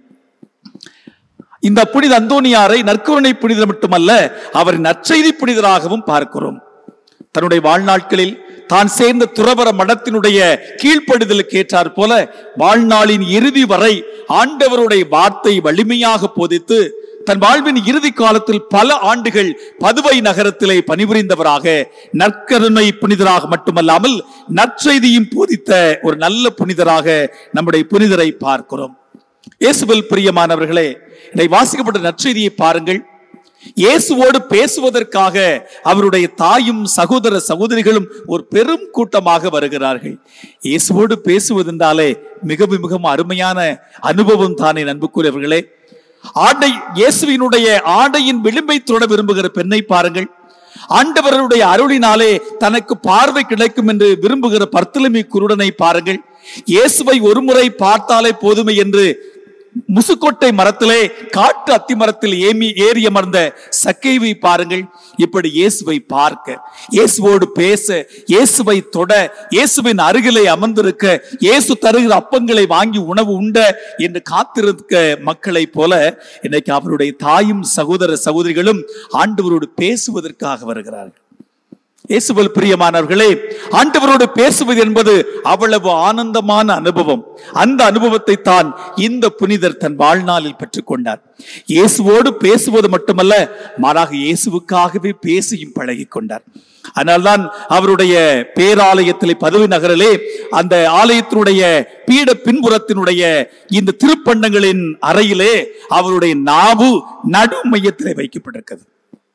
இந்த புனித அந்தோனியாரை நற்கருணை புனிதர் மட்டுமல்ல அவர் நற்செய்தி புனிதராகவும் பார்க்கிறோம் தன்னுடைய வாழ்நாட்களில் தான் சேர்ந்த துறவர மடத்தினுடைய கீழ்ப்படுதலுக்கு ஏற்றார் போல வாழ்நாளின் இறுதி வரை ஆண்டவருடைய வார்த்தை வலிமையாக போதித்து தன் வாழ்வின் இறுதி காலத்தில் பல ஆண்டுகள் பதுவை நகரத்திலே பணிபுரிந்தவராக நற்கருணை புனிதராக மட்டுமல்லாமல் நற்செய்தியும் போதித்த ஒரு நல்ல புனிதராக நம்முடைய புனிதரை பார்க்கிறோம் இயேசுவில் பிரியமானவர்களே இதை வாசிக்கப்பட்ட நற்செய்தியை பாருங்கள் இயேசுவோடு பேசுவதற்காக அவருடைய தாயும் சகோதர சகோதரிகளும் ஒரு பெரும் கூட்டமாக வருகிறார்கள் இயேசுவோடு பேசுவதென்றாலே மிகவும் மிகவும் அருமையான அனுபவம் தானே நண்புக்குரியவர்களே ஆடை இயேசுவினுடைய ஆடையின் விளிம்பை தொட விரும்புகிற பெண்ணை பாருங்கள் ஆண்டவருடைய அருளினாலே தனக்கு பார்வை கிடைக்கும் என்று விரும்புகிற பர்த்தலமி குருடனை பாருங்கள் இயேசுவை ஒருமுறை பார்த்தாலே போதுமே என்று முசுக்கொட்டை மரத்திலே காட்டு அத்தி மரத்தில் ஏமி ஏறி அமர்ந்த சக்கைவை பாருங்கள் இப்படி இயேசுவை பார்க்க இயேசுவோடு பேச இயேசுவை தொட இயேசுவின் அருகிலே அமர்ந்திருக்க இயேசு தருகிற அப்பங்களை வாங்கி உணவு உண்ட என்று காத்திருக்க மக்களைப் போல இன்னைக்கு அவருடைய தாயும் சகோதர சகோதரிகளும் ஆண்டவரோடு பேசுவதற்காக வருகிறார்கள் இயேசுவல் பிரியமானவர்களே ஆண்டவரோடு பேசுவது என்பது அவ்வளவு ஆனந்தமான அனுபவம் அந்த அனுபவத்தை தான் இந்த புனிதர் தன் வாழ்நாளில் பெற்றுக்கொண்டார் இயேசுவோடு பேசுவது மட்டுமல்ல மாறாக இயேசுவுக்காகவே பேசியும் பழகிக் கொண்டார் அதனால்தான் அவருடைய பேராலயத்திலே பதவி நகரிலே அந்த ஆலயத்தினுடைய பீட பின்புறத்தினுடைய இந்த திருப்பண்டங்களின் அறையிலே அவருடைய நாவு நடு மையத்திலே வைக்கப்பட்டிருக்கிறது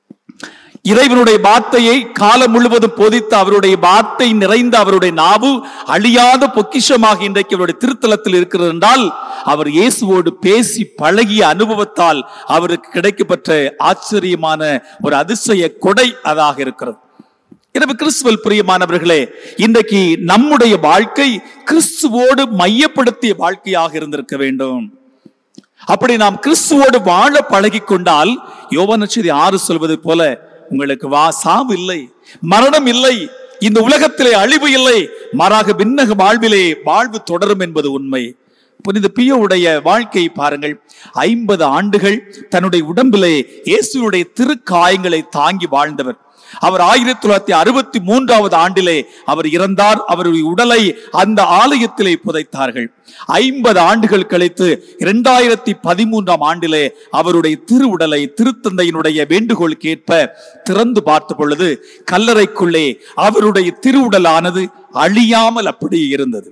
இறைவனுடைய வார்த்தையை காலம் முழுவதும் போதித்த அவருடைய வார்த்தை நிறைந்த அவருடைய நாவு அழியாத பொக்கிஷமாக இன்றைக்கு அவருடைய திருத்தலத்தில் இருக்கிறது என்றால் அவர் இயேசுவோடு பேசி பழகிய அனுபவத்தால் அவருக்கு கிடைக்கப்பட்ட ஆச்சரியமான ஒரு அதிசய கொடை அதாக இருக்கிறது எனவே கிறிஸ்துவல் பிரியமானவர்களே இன்றைக்கு நம்முடைய வாழ்க்கை கிறிஸ்துவோடு மையப்படுத்திய வாழ்க்கையாக இருந்திருக்க வேண்டும் அப்படி நாம் கிறிஸ்துவோடு வாழ பழகி கொண்டால் யோவனச்சதி ஆறு சொல்வது போல உங்களுக்கு வா சாவு இல்லை மரணம் இல்லை இந்த உலகத்திலே அழிவு இல்லை மாறாக விண்ணக வாழ்விலே வாழ்வு தொடரும் என்பது உண்மை புனித பியோவுடைய வாழ்க்கை பாருங்கள் ஐம்பது ஆண்டுகள் தன்னுடைய உடம்பிலே இயேசுடைய திருக்காயங்களை தாங்கி வாழ்ந்தவர் அவர் ஆயிரத்தி தொள்ளாயிரத்தி அறுபத்தி மூன்றாவது ஆண்டிலே அவர் இறந்தார் அவருடைய உடலை அந்த ஆலயத்திலே புதைத்தார்கள் ஐம்பது ஆண்டுகள் கழித்து இரண்டாயிரத்தி பதிமூன்றாம் ஆண்டிலே அவருடைய திருவுடலை திருத்தந்தையினுடைய வேண்டுகோளுக்கு ஏற்ப திறந்து பார்த்த பொழுது கல்லறைக்குள்ளே அவருடைய திருவுடலானது அழியாமல் அப்படியே இருந்தது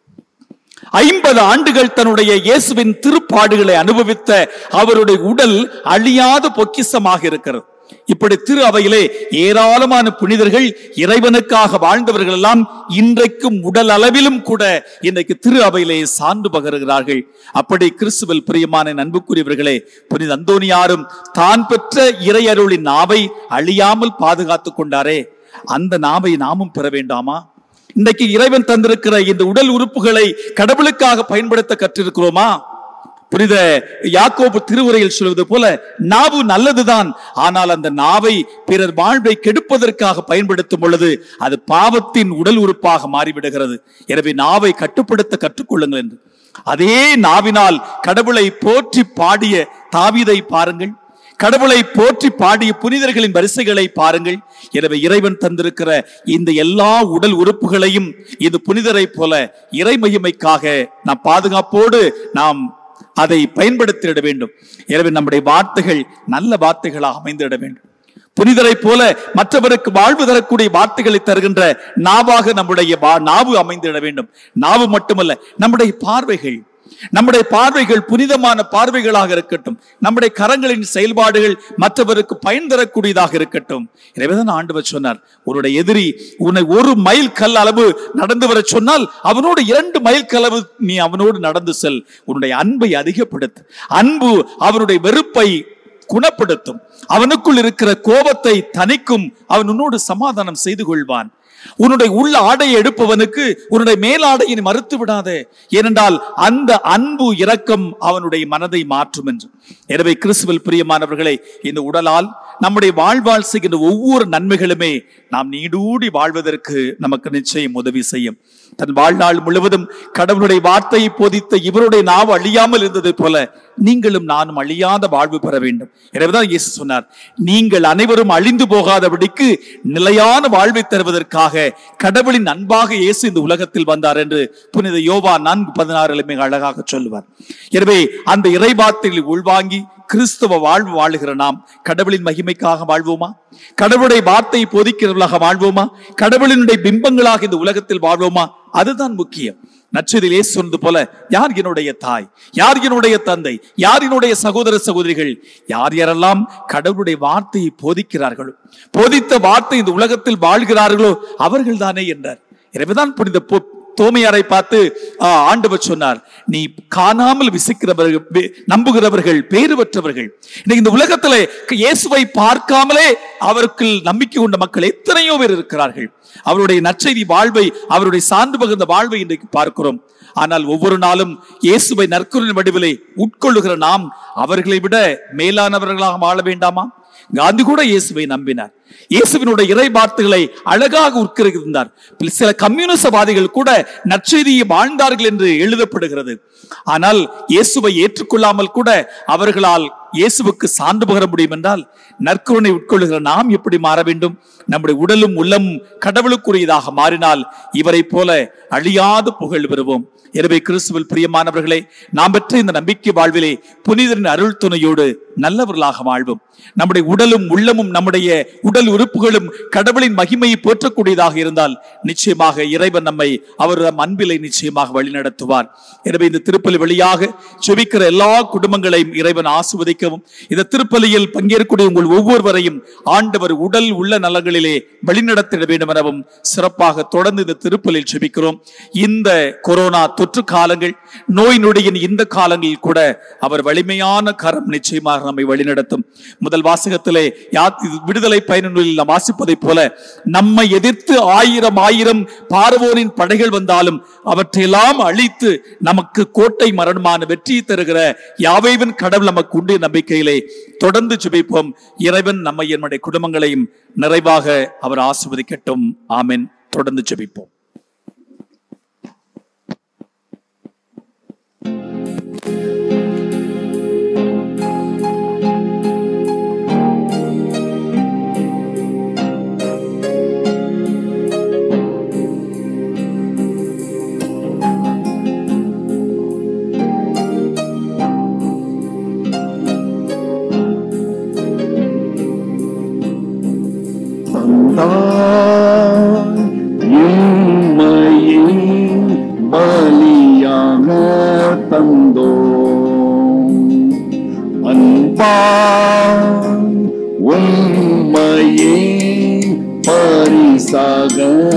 ஐம்பது ஆண்டுகள் தன்னுடைய இயேசுவின் திருப்பாடுகளை அனுபவித்த அவருடைய உடல் அழியாத பொக்கிசமாக இருக்கிறது இப்படி திரு அவையிலே ஏராளமான புனிதர்கள் இறைவனுக்காக வாழ்ந்தவர்கள் எல்லாம் இன்றைக்கும் உடல் அளவிலும் கூட இன்றைக்கு திரு அவையிலே சான்று பகருகிறார்கள் அப்படி கிறிஸ்துவல் பிரியமான அன்புக்குரியவர்களே புனித அந்தோனியாரும் தான் பெற்ற இறையருளின் நாவை அழியாமல் பாதுகாத்துக் கொண்டாரே அந்த நாவை நாமும் பெற வேண்டாமா இன்றைக்கு இறைவன் தந்திருக்கிற இந்த உடல் உறுப்புகளை கடவுளுக்காக பயன்படுத்த கற்றிருக்கிறோமா புனித யாக்கோபு திருவுரையில் சொல்வது போல நாவு நல்லதுதான் ஆனால் அந்த நாவை பிறர் வாழ்வை கெடுப்பதற்காக பயன்படுத்தும் பொழுது அது பாவத்தின் உடல் உறுப்பாக மாறிவிடுகிறது எனவே நாவை கட்டுப்படுத்த கற்றுக்கொள்ளுங்கள் என்று அதே நாவினால் கடவுளை போற்றி பாடிய தாவீதை பாருங்கள் கடவுளை போற்றி பாடிய புனிதர்களின் வரிசைகளை பாருங்கள் எனவே இறைவன் தந்திருக்கிற இந்த எல்லா உடல் உறுப்புகளையும் இது புனிதரை போல இறை மகிமைக்காக நாம் பாதுகாப்போடு நாம் அதை பயன்படுத்திட வேண்டும் எனவே நம்முடைய வார்த்தைகள் நல்ல வார்த்தைகளாக அமைந்திட வேண்டும் புனிதரை போல மற்றவருக்கு வாழ்வு தரக்கூடிய வார்த்தைகளை தருகின்ற நாவாக நம்முடைய வா- நாவு அமைந்திட வேண்டும் நாவு மட்டுமல்ல நம்முடைய பார்வைகள் நம்முடைய பார்வைகள் புனிதமான பார்வைகளாக இருக்கட்டும் நம்முடைய கரங்களின் செயல்பாடுகள் மற்றவருக்கு பயன் தரக்கூடியதாக இருக்கட்டும் எனவேதான் ஆண்டவர் சொன்னார் உன்னுடைய எதிரி உன்னை ஒரு மைல் கல் அளவு நடந்து வர சொன்னால் அவனோடு இரண்டு மைல் கலவு நீ அவனோடு நடந்து செல் உன்னுடைய அன்பை அதிகப்படுத்து அன்பு அவனுடைய வெறுப்பை குணப்படுத்தும் அவனுக்குள் இருக்கிற கோபத்தை தணிக்கும் அவன் உன்னோடு சமாதானம் செய்து கொள்வான் உன்னுடைய உள்ள ஆடையை எடுப்பவனுக்கு உன்னுடைய மேலாடையை நீ மறுத்து விடாதே ஏனென்றால் அந்த அன்பு இரக்கம் அவனுடைய மனதை மாற்றும் என்று எனவே கிறிஸ்துவில் பிரியமானவர்களே இந்த உடலால் நம்முடைய வாழ்வால் செய்கின்ற ஒவ்வொரு நன்மைகளுமே நாம் நீடூடி வாழ்வதற்கு நமக்கு நிச்சயம் உதவி செய்யும் தன் வாழ்நாள் முழுவதும் கடவுளுடைய வார்த்தையை போதித்த இவருடைய நாவு அழியாமல் இருந்ததை போல நீங்களும் நானும் அழியாத வாழ்வு பெற வேண்டும் எனவேதான் இயேசு சொன்னார் நீங்கள் அனைவரும் அழிந்து போகாதபடிக்கு நிலையான வாழ்வை தருவதற்காக கடவுளின் அன்பாக இயேசு இந்த உலகத்தில் வந்தார் என்று புனித யோவா நான்கு பதினாறுல மிக அழகாக சொல்லுவார் எனவே அந்த இறைவார்த்தைகளை உள்வாங்கி கிறிஸ்துவ வாழ்வு வாழுகிற நாம் கடவுளின் மகிமைக்காக வாழ்வோமா கடவுளுடைய வார்த்தையை போதிக்கிறவர்களாக வாழ்வோமா கடவுளினுடைய பிம்பங்களாக இந்த உலகத்தில் வாழ்வோமா அதுதான் முக்கியம் நச்சதிலே சொன்னது போல யார் என்னுடைய தாய் யார் என்னுடைய தந்தை யார் என்னுடைய சகோதர சகோதரிகள் யார் யாரெல்லாம் கடவுளுடைய வார்த்தையை போதிக்கிறார்களோ போதித்த வார்த்தை இந்த உலகத்தில் வாழ்கிறார்களோ அவர்கள் தானே என்றார் எனவேதான் புனித பொ- தோமையாரை பார்த்து ஆ, ஆண்டவர் சொன்னார் நீ காணாமல் விசிக்கிறவர்கள் வி- நம்புகிறவர்கள் பேறு பெற்றவர்கள் இன்னைக்கு இந்த உலகத்துல இயேசுவை பார்க்காமலே அவருக்கு நம்பிக்கை கொண்ட மக்கள் எத்தனையோ பேர் இருக்கிறார்கள் அவருடைய நற்செய்தி வாழ்வை அவருடைய சான்று பகிர்ந்த வாழ்வை இன்றைக்கு பார்க்கிறோம் ஆனால் ஒவ்வொரு நாளும் இயேசுவை நற்குறின் வடிவிலே உட்கொள்ளுகிற நாம் அவர்களை விட மேலானவர்களாக வாழ வேண்டாமா காந்தி கூட இயேசுவை நம்பினார் இயேசுவினுடைய இறை வார்த்தைகளை அழகாக உட்கிருந்தார் சில கம்யூனிசவாதிகள் கூட நற்செய்தியை வாழ்ந்தார்கள் என்று எழுதப்படுகிறது ஆனால் இயேசுவை ஏற்றுக்கொள்ளாமல் கூட அவர்களால் இயேசுவுக்கு சான்று பகர முடியும் என்றால் நற்கருணை உட்கொள்ளுகிற நாம் எப்படி மாற வேண்டும் நம்முடைய உடலும் உள்ளமும் கடவுளுக்குரியதாக மாறினால் இவரை போல அழியாத புகழ் பெறுவோம் எனவே கிறிஸ்துவில் பிரியமானவர்களே நாம் பெற்ற இந்த நம்பிக்கை வாழ்விலே புனிதரின் அருள் துணையோடு நல்லவர்களாக வாழ்வோம் நம்முடைய உடலும் உள்ளமும் நம்முடைய உடல் உறுப்புகளும் கடவுளின் மகிமையை போற்றக்கூடியதாக இருந்தால் நிச்சயமாக இறைவன் நம்மை அவர் தம் அன்பிலை நிச்சயமாக வழிநடத்துவார் எனவே இந்த திருப்பலி வழியாக செவிக்கிற எல்லா குடும்பங்களையும் இறைவன் ஆசிர்வதிக்கவும் இந்த திருப்பலியில் பங்கேற்கக்கூடிய உங்கள் ஒவ்வொருவரையும் ஆண்டவர் உடல் உள்ள நலங்களிலே வழிநடத்திட வேண்டும் எனவும் சிறப்பாக தொடர்ந்து இந்த திருப்பலில் செபிக்கிறோம் இந்த கொரோனா தொற்று காலங்கள் நோய் நொடியின் இந்த காலங்களில் கூட அவர் வலிமையான கரம் நிச்சயமாக நம்மை வழிநடத்தும் முதல் வாசகத்திலே யா- இது விடுதலை பயணங்களில் நாம் வாசிப்பதைப் போல நம்மை எதிர்த்து ஆயிரம் ஆயிரம் பார்வோனின் படைகள் வந்தாலும் அவற்றையெல்லாம் அழித்து நமக்கு கோட்டை மரணமான வெற்றியை தருகிற யாவைவன் கடவுள் நமக்கு உண்டு நம்பிக்கையிலே தொடர்ந்து ஜெபிப்போம் இறைவன் நம்மை நம்முடைய குடும்பங்களையும் நிறைவாக அவர் ஆசிர்வதிக்கட்டும் ஆமென் தொடர்ந்து ஜெபிப்போம் தந்தாய் உம்மையே பலியாக தந்தோம் அன்பாய் உம்மையே பரிசாக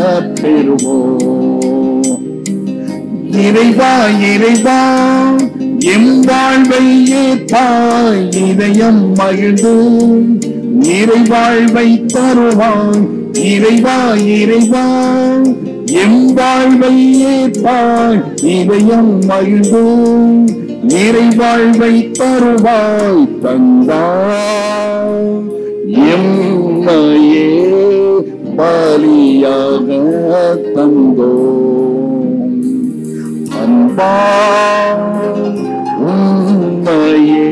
பெறுவோம் இறைவா இறைவா எம் வாழ்வை ஏற்பாய் இதயம் மகிழ்ந்து நிறைவாழ்வை தருவாய் இறைவா இறைவா எம் வாழ்வை ஏற்பாய் இதயம் மகிழ்ந்து நிறைவாழ்வை தருவாய் தந்தாய் எம்மையே பலியாக தந்தோம் அன்பா உண்மையே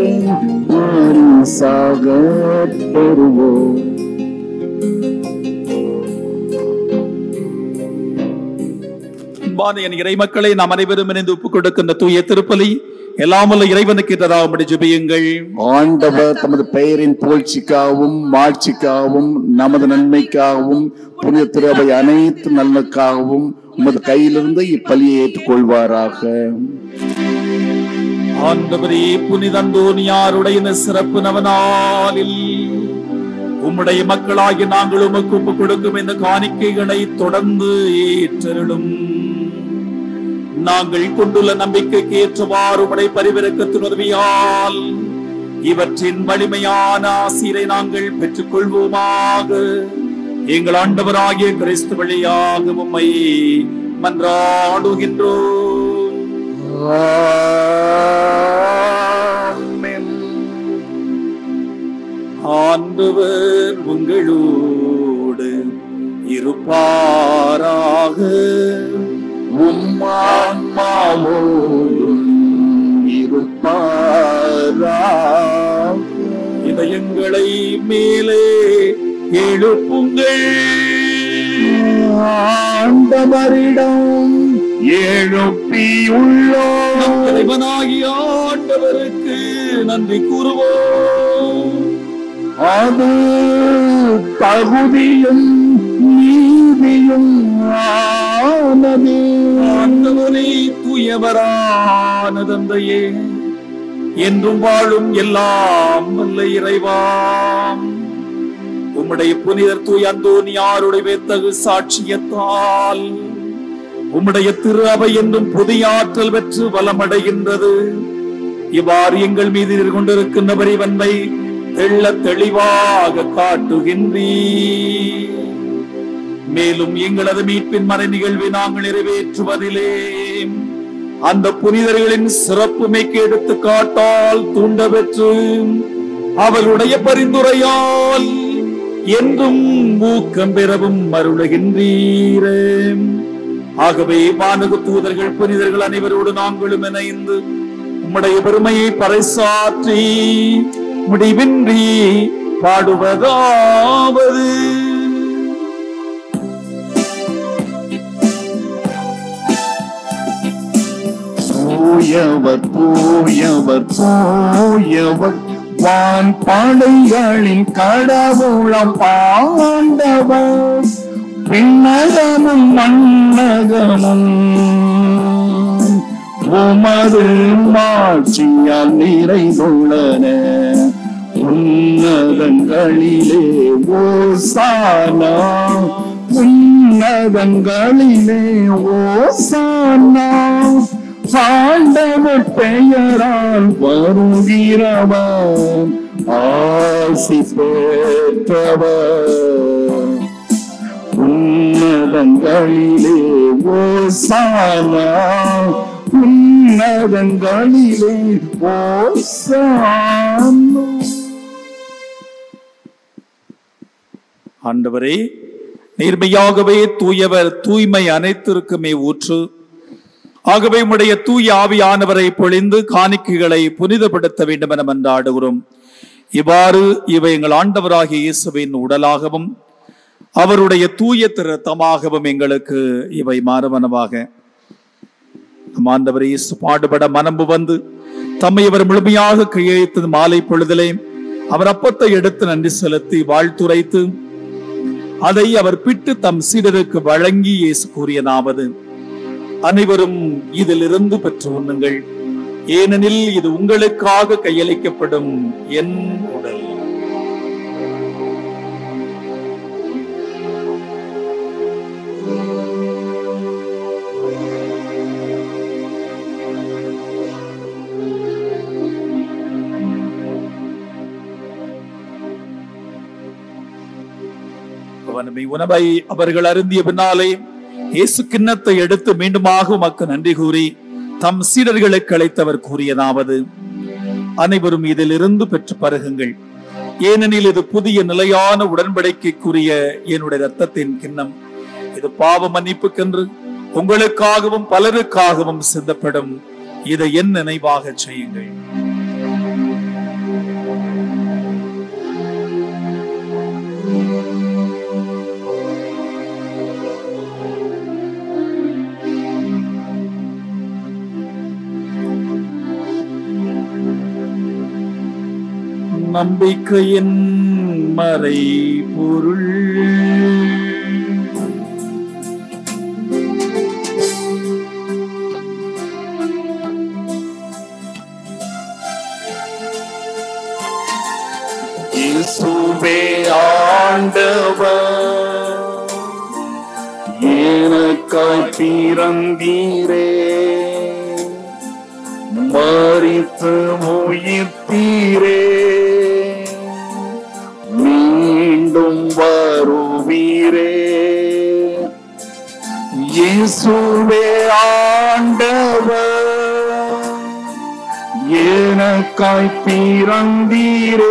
பரிசாக தருவோம் அன்பான என் இறை மக்களை நாம் அனைவரும் இணைந்து ஒப்புக் கொடுக்கின்ற தூய திருப்பலி எல்லாம் வல்ல இறைவனுக்கு என்றதாகும்படி ஜெபியுங்கள் ஆண்டவர் தமது பெயரின் புகழ்ச்சிக்காகவும் மாட்சிக்காகவும் நமது நன்மைக்காகவும் புனித திருவை அனைத்து நன்மைக்காகவும் உமது கையிலிருந்து இப்பலியை ஏற்றுக்கொள்வாராக ஆண்டவரே புனித அந்தோனியாருடைய இந்த சிறப்பு நவநாளில் உம்முடைய மக்களாகிய நாங்கள் உமக்கு ஒப்புக் கொடுக்கும் இந்த காணிக்கைகளை தொடர்ந்து ஏற்றருளும் நாங்கள் கொண்டுள்ள நம்பிக்கைக்கு ஏற்றவாறு உடைய பரிவிறக்கத்தின் உதவியால் இவற்றின் வலிமையான ஆசிரை நாங்கள் பெற்றுக் கொள்வோமாக எங்கள் ஆண்டவராகிய கிறிஸ்து வழியாக உம்மை மன்றாடுகின்றோம் ஆமென். ஆண்டவர் உங்களோடு இருப்பாராக உம் ஆன்மாவோடும் இருப்பாராக. இதயங்களை மேலே எழுப்புங்கள் ஆண்டவரிடம் எழுப்பியுள்ளோம் நம் தலைவனாகிய ஆண்டவருக்கு நன்றி கூறுவோம் அது தகுதியும் நீதியும் ஆனது ஆண்டவரே தூயவரான தந்தையே என்றும் வாழும் எல்லாம் வல்ல இறைவாம் உம்முடைய புனிதர் தூய் அந்தோனியாருடைய வேத்தகு சாட்சியத்தால் உம்முடைய திரு அவை என்றும் புதிய ஆற்றல் பெற்று வளமடைகின்றது இவ்வாறு எங்கள் மீது நீர் கொண்டிருக்கின்ற வரிவன்மை தெள்ள தெளிவாக காட்டுகின்றீர் மேலும் எங்களது மீட்பின் மறை நிகழ்வை நாங்கள் நிறைவேற்றுவதிலே அந்த புனிதர்களின் சிறப்புமைக்கு எடுத்து காட்டால் தூண்ட பெற்று அவர்களுடைய பரிந்துரையால் என்றும் ஊக்கம் பெறவும் மருளுகின்றீரே ஆகவே வானக தூதர்கள் புனிதர்கள் அனைவரோடு நாங்களும் இணைந்து உம்முடைய பெருமையை பறைசாற்றி முடிவின்றி பாடுவதாவது தூயவர் தூயவர் தூயவர் வான் படைகளின் கடவுளம் ஆண்டவர் பின்னகமும் மன்னகமும் உமது மாட்சியால் நிறைந்துள்ளன உன்னதங்களிலே ஓசானா உன்னதங்களிலே ஓசானா ஆண்டவர் பெயரால் வருகிறவன் ஆசி பெற்றவர் உன்னதங்களிலே ஓசானா உன்னதங்களிலே ஓசானா ஆண்டவரே நேர்மையாகவே தூயவர் தூய்மை அனைத்திற்குமே ஊற்று ஆகவே உம்முடைய தூய ஆவியானவரை பொழிந்து காணிக்கைகளை புனிதப்படுத்த வேண்டும் என மன்றாடுகிறோம் இவ்வாறு இவை எங்கள் ஆண்டவராகிய இயேசுவின் உடலாகவும் அவருடைய தூய திருத்தமாகவும் எங்களுக்கு இவை மாறுவனவாக நம் ஆண்டவர் இயேசு பாடுபட மனம்பு வந்து தம்மை அவர் முழுமையாக கையெழுத்து மாலை பொழுதிலே அவர் அப்பத்தை எடுத்து நன்றி செலுத்தி வாழ்த்துரைத்து அதை அவர் பிட்டு தம் சீடருக்கு வழங்கி இயேசு கூறியதாவது அனைவரும் இதிலிருந்து பெற்று உண்ணுங்கள் ஏனெனில் இது உங்களுக்காக கையளிக்கப்படும் என் உடல் அவனமை உணவை அவர்கள் அருந்திய பின்னாலே இயேசு கிண்ணத்தை எடுத்து மீண்டுமாக உமக்கு நன்றி கூறி தம் சீடர்களுக்கு அழைத்தவர் கூறியதாவது அனைவரும் இதிலிருந்து பெற்று பருகுங்கள் ஏனெனில் இது புதிய நிலையான உடன்படிக்கைக்குரிய என்னுடைய ரத்தத்தின் கிண்ணம் இது பாவ மன்னிப்புக்கென்று உங்களுக்காகவும் பலருக்காகவும் சிந்தப்படும் இதை என் நினைவாக செய்யுங்கள் நம்பிக்கையின் மறை பொருள் இயேசுவே ஆண்டவர் எனக்காய் பிறந்தீரே மறித்து உயிர்த்தீரே மீண்டும் வருவீரே இயேசுவே ஆண்டவர் எனக்காய் பிறந்தீரே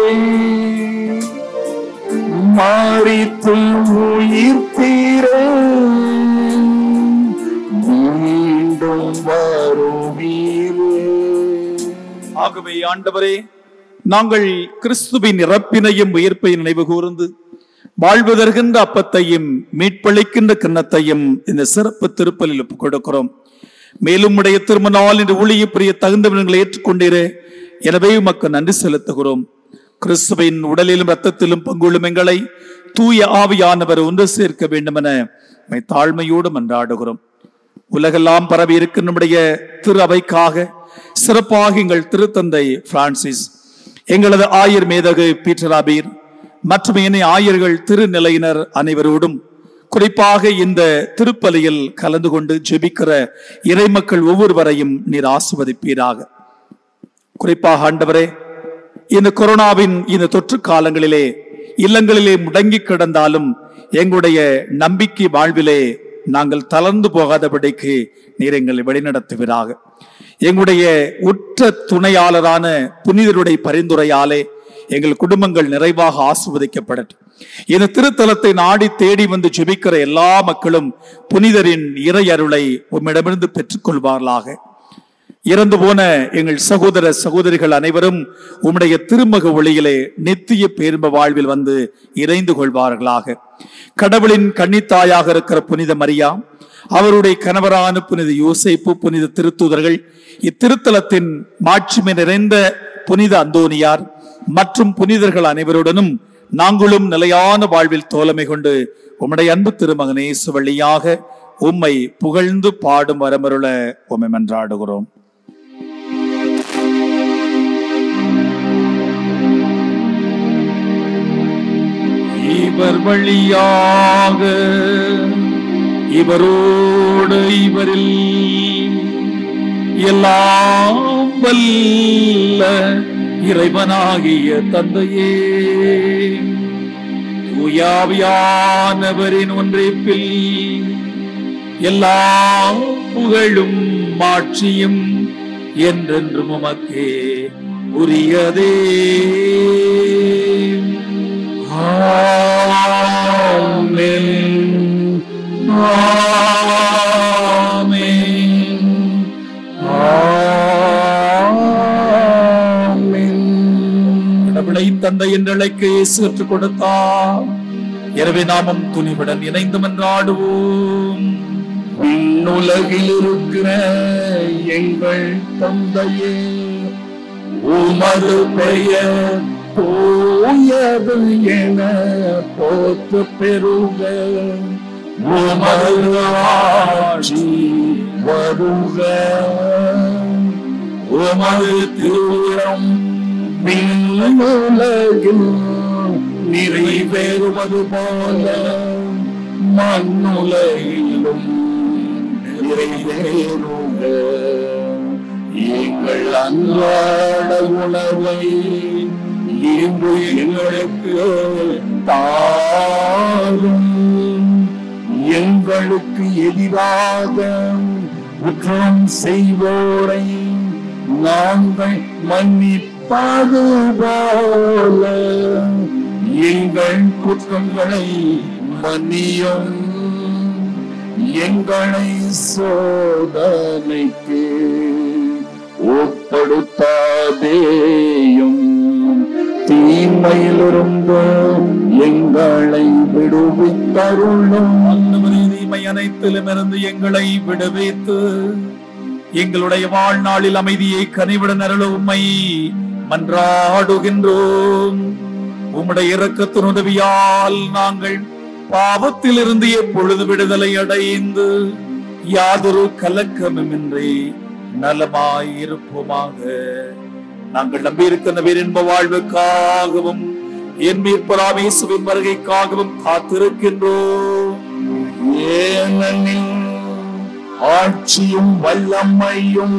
மாறித்து உயிர்த்தீரே மீண்டும் வருவீரே ஆகவே ஆண்டவரே நாங்கள் கிறிஸ்துவின் இறப்பினையும் உயிர்ப்பையும் நினைவு கூர்ந்து வாழ்வு தருகின்ற அப்பத்தையும் மீட்பளிக்கின்ற கிண்ணத்தையும் இந்த சிறப்பு திருப்பலில் ஒப்புக் கொடுக்கிறோம் மேலும் உடைய திருமணால் இந்த ஊழிய புரிய தகுந்தவர்களை ஏற்றுக்கொண்டீரே எனவே உமக்கு நன்றி செலுத்துகிறோம் கிறிஸ்துவின் உடலிலும் ரத்தத்திலும் பங்குள்ளும் எங்களை தூய ஆவியானவர் ஒன்று சேர்க்க வேண்டும் என உம்மை தாழ்மையோடு மன்றாடுகிறோம் உலகெல்லாம் பரவி இருக்கும் நம்முடைய திரு அவைக்காக சிறப்பாக எங்கள் திருத்தந்தை பிரான்சிஸ் எங்களது ஆயர் மேதகு பீட்டர் அபீர் மற்றும் இணைய ஆயர்கள் திருநிலையினர் அனைவரோடும் குறிப்பாக இந்த திருப்பலியில் கலந்து கொண்டு ஜெபிக்கிற இறைமக்கள் ஒவ்வொருவரையும் நீர் ஆசுவதிப்பீராக குறிப்பாக ஆண்டவரே இந்த கொரோனாவின் இந்த தொற்று காலங்களிலே இல்லங்களிலே முடங்கி கிடந்தாலும் எங்களுடைய நம்பிக்கை வாழ்விலே நாங்கள் தளர்ந்து போகாதபடிக்கு நீர் எங்களை வழிநடத்துவீராக எங்களுடைய உற்ற துணையாளரான புனிதருடைய பரிந்துரையாலே எங்கள் குடும்பங்கள் நிறைவாக ஆசிர்வதிக்கப்படட்டும் இந்த திருத்தலத்தை நாடி தேடி வந்து ஜெபிக்கிற எல்லா மக்களும் புனிதரின் இறை அருளை உம்மிடமிருந்து பெற்றுக்கொள்வார்களாக இறந்து போன எங்கள் சகோதர சகோதரிகள் அனைவரும் உம்முடைய திருமக ஒளியிலே நித்திய பேரும்ப வாழ்வில் வந்து இறைந்து கொள்வார்களாக கடவுளின் கன்னித்தாயாக இருக்கிற புனித மரியா அவருடைய கணவரான புனித யோசேப்பு புனித திருத்தூதர்கள் இத்திருத்தலத்தின் மாட்சிமை நிறைந்த புனித அந்தோனியார் மற்றும் புனிதர்கள் அனைவருடனும் நாங்களும் நிலையான வாழ்வில் தோழமை கொண்டு உம்முடைய அன்பு திருமகனே வழியாக உம்மை புகழ்ந்து பாடும் வரமருள உம்மை மன்றாடுகிறோம் இவர் வழியாக இவரோடு இவரில் எல்லாம் வல்ல இறைவனாகிய தந்தையே தூயாவியானவரின் ஒன்றிப்பில் எல்லா புகழும் மாட்சியும் என்றென்றும் உமக்கே உரியதே ஆமென் ஆமென் ஆமென் கடவுளை தந்தை என்று அழைக்க இயேசு கற்றுக் கொடுத்தார் எனவே நாமும் துணிவுடன் இணைந்து மன்றாடுவோம் விண்ணுலகில் இருக்கிற எங்கள் தந்தையே உமது பெயர் தூயது என போற்று பெறுக உமது ஆட்சி வருக உமது திருவிழம் விண்ணுலகில் நிறைவேறுவது போல மண்ணுலகிலும் நிறைவேறுக எங்கள் அன்றாட உணவை இன்று எங்களுக்கு தாரும் எங்களுக்கு எதிராக குற்றம் செய்வோரை நாங்கள் மன்னிப்பது போல எங்கள் குற்றங்களை மன்னியும் எங்களை சோதனைக்கு உட்படுத்தாதேயும் தீமையிலிருந்து எங்களை விடுவித்தருளும் ஆண்டவரே தீமை அனைத்திலும் இருந்து எங்களை விடுவித்து எங்களுடைய வாழ்நாளில் அமைதியை கனிவிட நரள உம்மை மன்றாடுகின்றோம் உம்முடைய இரக்கத்தின் உதவியால் நாங்கள் பாவத்தில் இருந்து எப்பொழுது விடுதலை அடைந்து யாதொரு கலக்கமுமின்றி நலமாய் இருப்போமாக நாங்கள் நம்பியிருக்கின்ற பேரின்ப வாழ்வுக்காகவும் என் மீட்பராமேசுவின் வருகைக்காகவும் காத்திருக்கின்றோம் ஏனெனில் ஆட்சியும் வல்லமையும்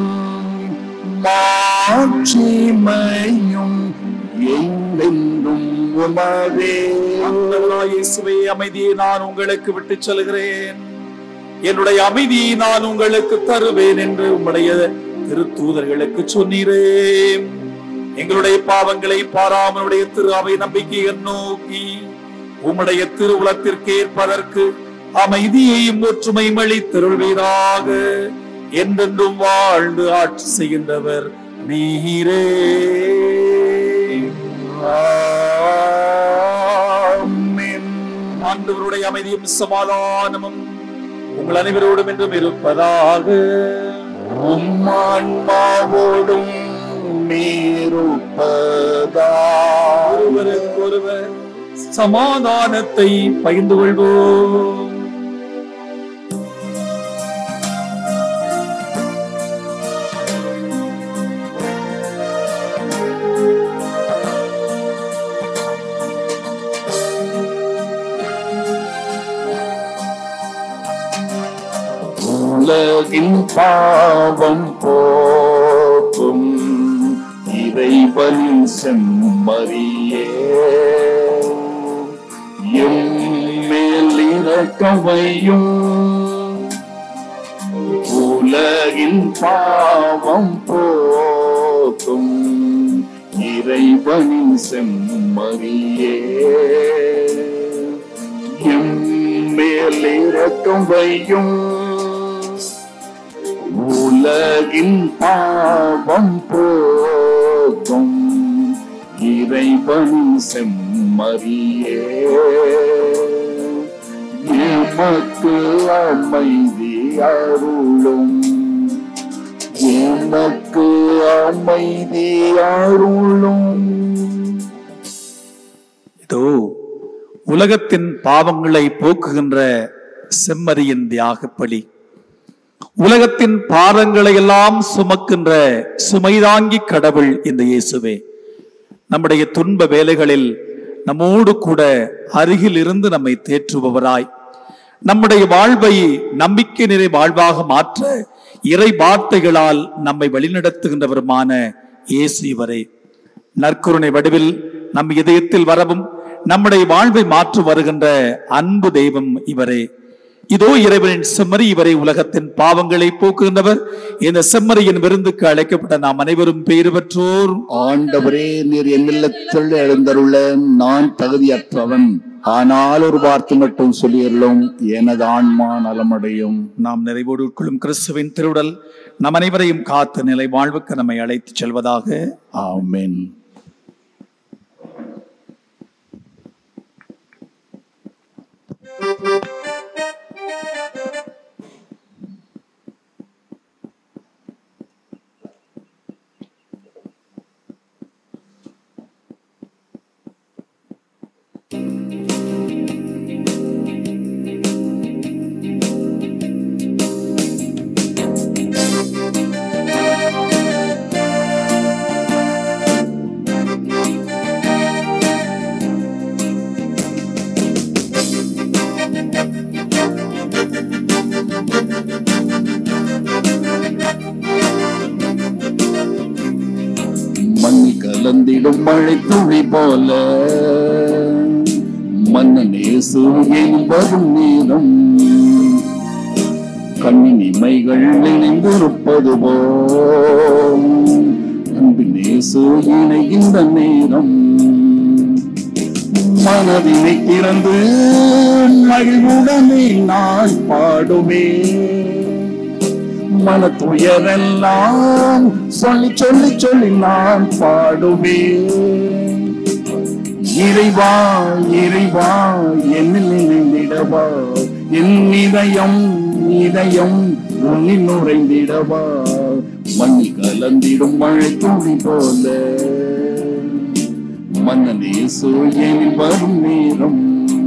மாட்சிமையும் எங்கென்றும் உமதே ஆண்டவராய் இயேசுவே அமைதியை நான் உங்களுக்கு விட்டுச் செல்கிறேன் என்னுடைய அமைதியை நான் உங்களுக்கு தருவேன் என்று உம்முடைய திருத்தூதர்களுக்கு சொன்னீரே எங்களுடைய பாவங்களை பாராமலுடைய திரு அவை நம்பிக்கையை நோக்கி உம்முடைய திருவுலத்திற்கு ஏற்பதற்கு அமைதியையும் ஒற்றுமையும் அளித்தருள்வீராக என்றென்றும் வாழ்ந்து ஆட்சி செய்கின்றவர் நீரே ஆமென். ஆண்டவருடைய அமைதியும் சமாதானமும் உங்கள் அனைவரோடும் என்றும் இருப்பதாக உம்மான்மாவோடும் நீருப்பதா ஒருவருக்கு ஒருவர் சமாதானத்தை பகிர்ந்து கொள்வோம் உலகின் பாவம் போக்கும் இறைவனின் செம்மறியே எம்மேல் இறக்கவையும் உலகின் பாவம் போக்கும் இறைவனின் செம்மறியே எம்மேல் இறக்கம் வையும் உலகின் பாவம் போக்கும் இறைவனின் செம்மறியே எமக்கு அமைதி அருளும் எனக்கு அமைதி அருளும் இதோ உலகத்தின் பாவங்களை போக்குகின்ற செம்மறியின் தியாக பலி உலகத்தின் பாரங்களை எல்லாம் சுமக்கின்ற சுமைதாங்கி கடவுள் இந்த இயேசுவே நம்முடைய துன்ப வேலைகளில் நம்மோடு கூட அருகில் இருந்து நம்மை தேற்றுபவராய் நம்முடைய வாழ்வை நம்பிக்கை நிறை வாழ்வாக மாற்ற இறை வார்த்தைகளால் நம்மை வழிநடத்துகின்றவருமான இயேசு இவரே நற்கருணை வடிவில் நம் இதயத்தில் வரவும் நம்முடைய வாழ்வை மாற்றி வருகின்ற அன்பு தெய்வம் இவரே இதோ இறைவனின் செம்மறி இவரை உலகத்தின் பாவங்களை போக்குகின்றவர் இந்த செம்மறியின் விருந்துக்கு அழைக்கப்பட்ட நாம் அனைவரும் பேறு பெற்றோர் ஆண்டவரே நீர் என்னில்லத்தில் எழுந்தருள நான் தகுதியற்றவன் ஆனால் ஒரு வார்த்தை மட்டும் சொல்லியருளும் எனது ஆன்மா நலமடையும் நாம் நிறைவோடு உட்கொள்ளும் கிறிஸ்துவின் திருவுடல் நம் அனைவரையும் காத்து நிலை வாழ்வுக்கு நம்மை அழைத்துச் செல்வதாக ஆமென் மண் கலந்திடும் மழை துளி போல மன்னன் இயேசு என் வரும் நேரம் கண்ணின் இமைகள் இணைந்திருப்பது போல் அன்பின் நேசு இணைகின்ற நேரம் மனதினை திறந்து மகிழ்வுடனே நான் பாடுமே மன துயரெல்லாம் சொல்லி சொல்லி சொல்லி நான் பாடுவேன் இறைவா இறைவா என்னில் நினைந்திடவா என் இதயம் இதயம் உன்னில் நுழைந்திடவா மண்ணில் கலந்திடும் மழை துளி போல மன்னனே சூரியனில் வரும் நேரம்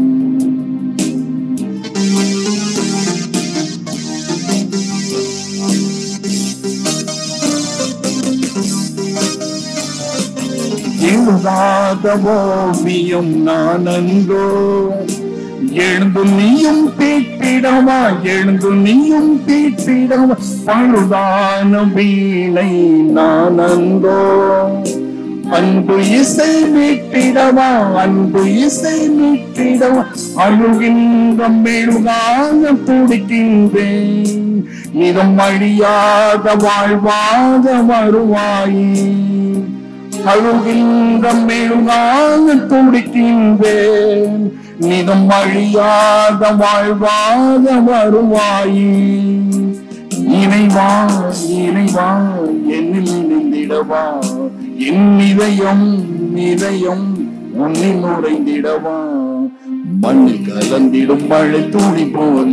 எழுதாத ஓவியம் நான் அன்றோ எழுந்து நீயும் தீட்டிடவா எழுந்து நீயும் தீட்டிடவா பழுதான வீணை நான் அன்றோ அன்பு இசை மீட்டிடவா அன்பு இசை மீட்டிடவா அழுகின்ற மெழுகாக துடிக்கின்றேன் இதம் அழியாத வாழ்வாக வருவாயே அழுகின்ற மெழுகாக துடிக்கின்றேன் நிதம் அழியாத வாழ்வாக வருவாயே இணைவா இணைவா என்னில் இணைந்திடவா என் இதயம் இதயம் உன்னில் நுழைந்திடவா மண்ணில் கலந்திடும் மழை துளி போல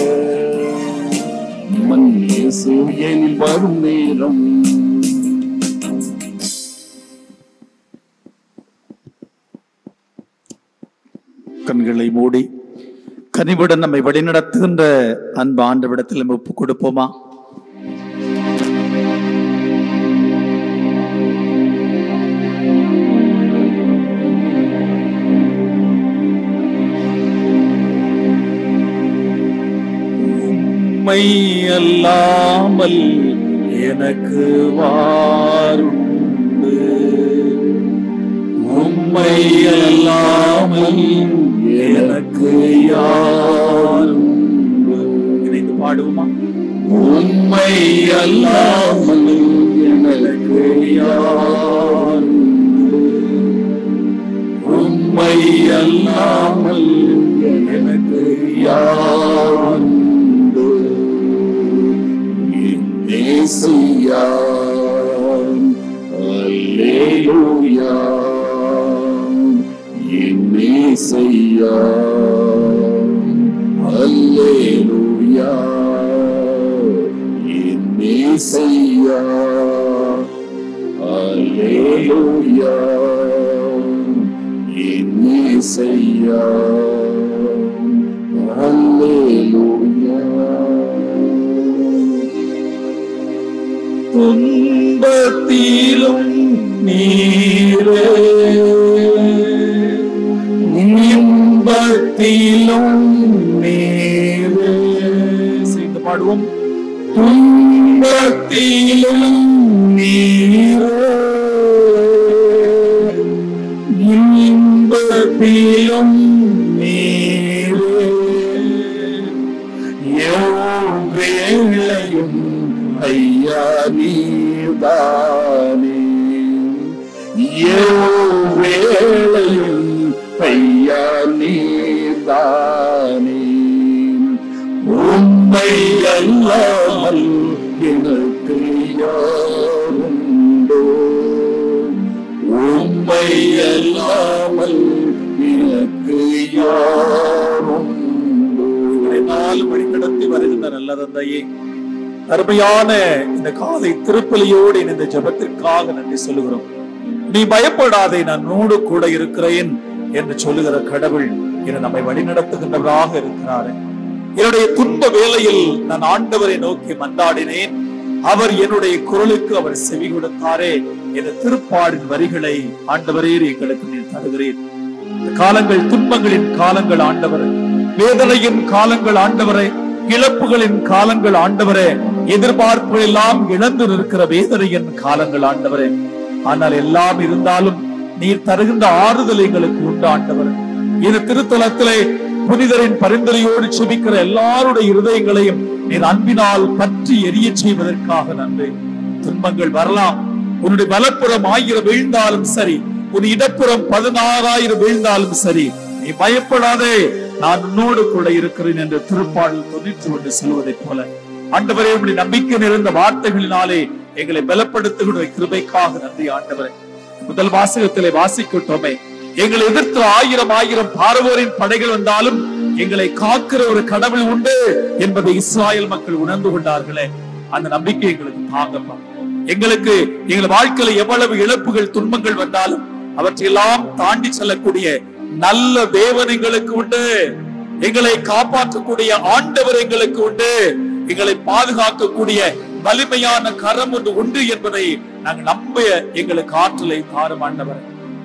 மண் சூரியனில் வரும் நேரம் கண்களை மூடி கனிவுடன் நம்மை வழிநடத்துகின்ற அன்பு ஆண்டவிடத்தில் நம்ம ஒப்புக் கொடுப்போமா உம்மை அல்லாமல் எனக்கு வாருண்டு உம்மை அல்லாமல் எனக்கு யாரும் இணைந்து பாடுவோமா உண்மை அல்லாமல் எனக்கு யாரும் உண்மை அல்லாமல் எனக்கு யாரும் நேசியா அல்லேலூயா நேசியா அல்லேலூயா நேசியா அல்லேலூயா நேசியா அல்லேலூயா துன்பத்திலும் நீரே இன்பத்திலும் நீரே சேர்ந்து பாடுவோம் துன்பத்திலும் நீரே இன்பத்திலும் நீரே எவ்வேளையும் ஐயா நீதானே எவ்வேளையும் ஐயா நீதானே உண்மை அல்லாமல் எனக்கு யாருண்டோ உண்மை அல்லாமல் எனக்கு யாருண்டோ நாலு மணி கடத்தி வருகின்ற நல்ல தந்தையே அருமையான இந்த காலை திருப்பலியோடு இந்த ஜெபத்திற்காக நன்றி சொல்லுகிறோம் நீ பயப்படாதே நான் நோடு கூட இருக்கிறேன் என்று சொல்லுகிற கடவுள் என நம்மை வழிநடத்துகின்றவராக இருக்கிறாரே என்னுடைய துன்ப வேளையில் நான் ஆண்டவரை நோக்கி மன்றாடினேன் அவர் என்னுடைய குரலுக்கு அவர் செவி கொடுத்தாரே என்ற திருப்பாடின் வரிகளை ஆண்டவரே எங்களுக்கு நீர் தருகிறேன் இந்த காலங்கள் துன்பங்களின் காலங்கள் ஆண்டவரே வேதனையின் காலங்கள் ஆண்டவரே இழப்புகளின் காலங்கள் ஆண்டவரே எதிர்பார்ப்புகள் எல்லாம் இழந்து நிற்கிற வேதனையின் காலங்கள் ஆண்டவரே ஆனால் எல்லாம் இருந்தாலும் நீர் தருகின்ற ஆறுதல் எங்களுக்கு உண்டு ஆண்டவரே இந்த திருத்தலத்திலே புனிதரின் பரிந்துரையோடு செபிக்கிற எல்லாருடைய இருதயங்களையும் நீர் அன்பினால் பற்றி எரிய செய்வதற்காக நன்றி துன்பங்கள் வரலாம் உன்னுடைய வலப்புறம் ஆயிரம் வீழ்ந்தாலும் சரி உன் இடப்புறம் பதினாறாயிரம் வீழ்ந்தாலும் சரி நீ பயப்படாதே நான் உன்னோடு கூட இருக்கிறேன் என்று திருப்பாடல் தொண்ணூற்றி ஒன்று சொல்வதைப் போல ஆண்டவரே உடைய நம்பிக்கை நிறைந்த வார்த்தைகளினாலே எங்களை பலப்படுத்துகிற கிருபைக்காக நன்றி ஆண்டவரே முதல் வாசகத்திலே வாசிக்கிட்டோமே எங்களை எதிர்த்து ஆயிரம் ஆயிரம் பார்வோரின் படைகள் வந்தாலும் எங்களை காக்கிற ஒரு கடவுள் உண்டு என்பதை இஸ்ராயல் மக்கள் உணர்ந்து கொண்டார்களே அந்த நம்பிக்கை எங்களுக்கு தாங்கப்பா எங்களுக்கு எங்கள் வாழ்க்கையில எவ்வளவு இழப்புகள் துன்பங்கள் வந்தாலும் அவற்றையெல்லாம் தாண்டி செல்லக்கூடிய நல்ல தேவன் எங்களுக்கு உண்டு எங்களை காப்பாற்றக்கூடிய ஆண்டவர் எங்களுக்கு உண்டு எங்களை பாதுகாக்கக்கூடிய வலிமையான கரம் ஒன்று உண்டு என்பதை நாங்கள் நம்ப எங்களுக்கு ஆற்றலை தாரும் ஆண்டவர்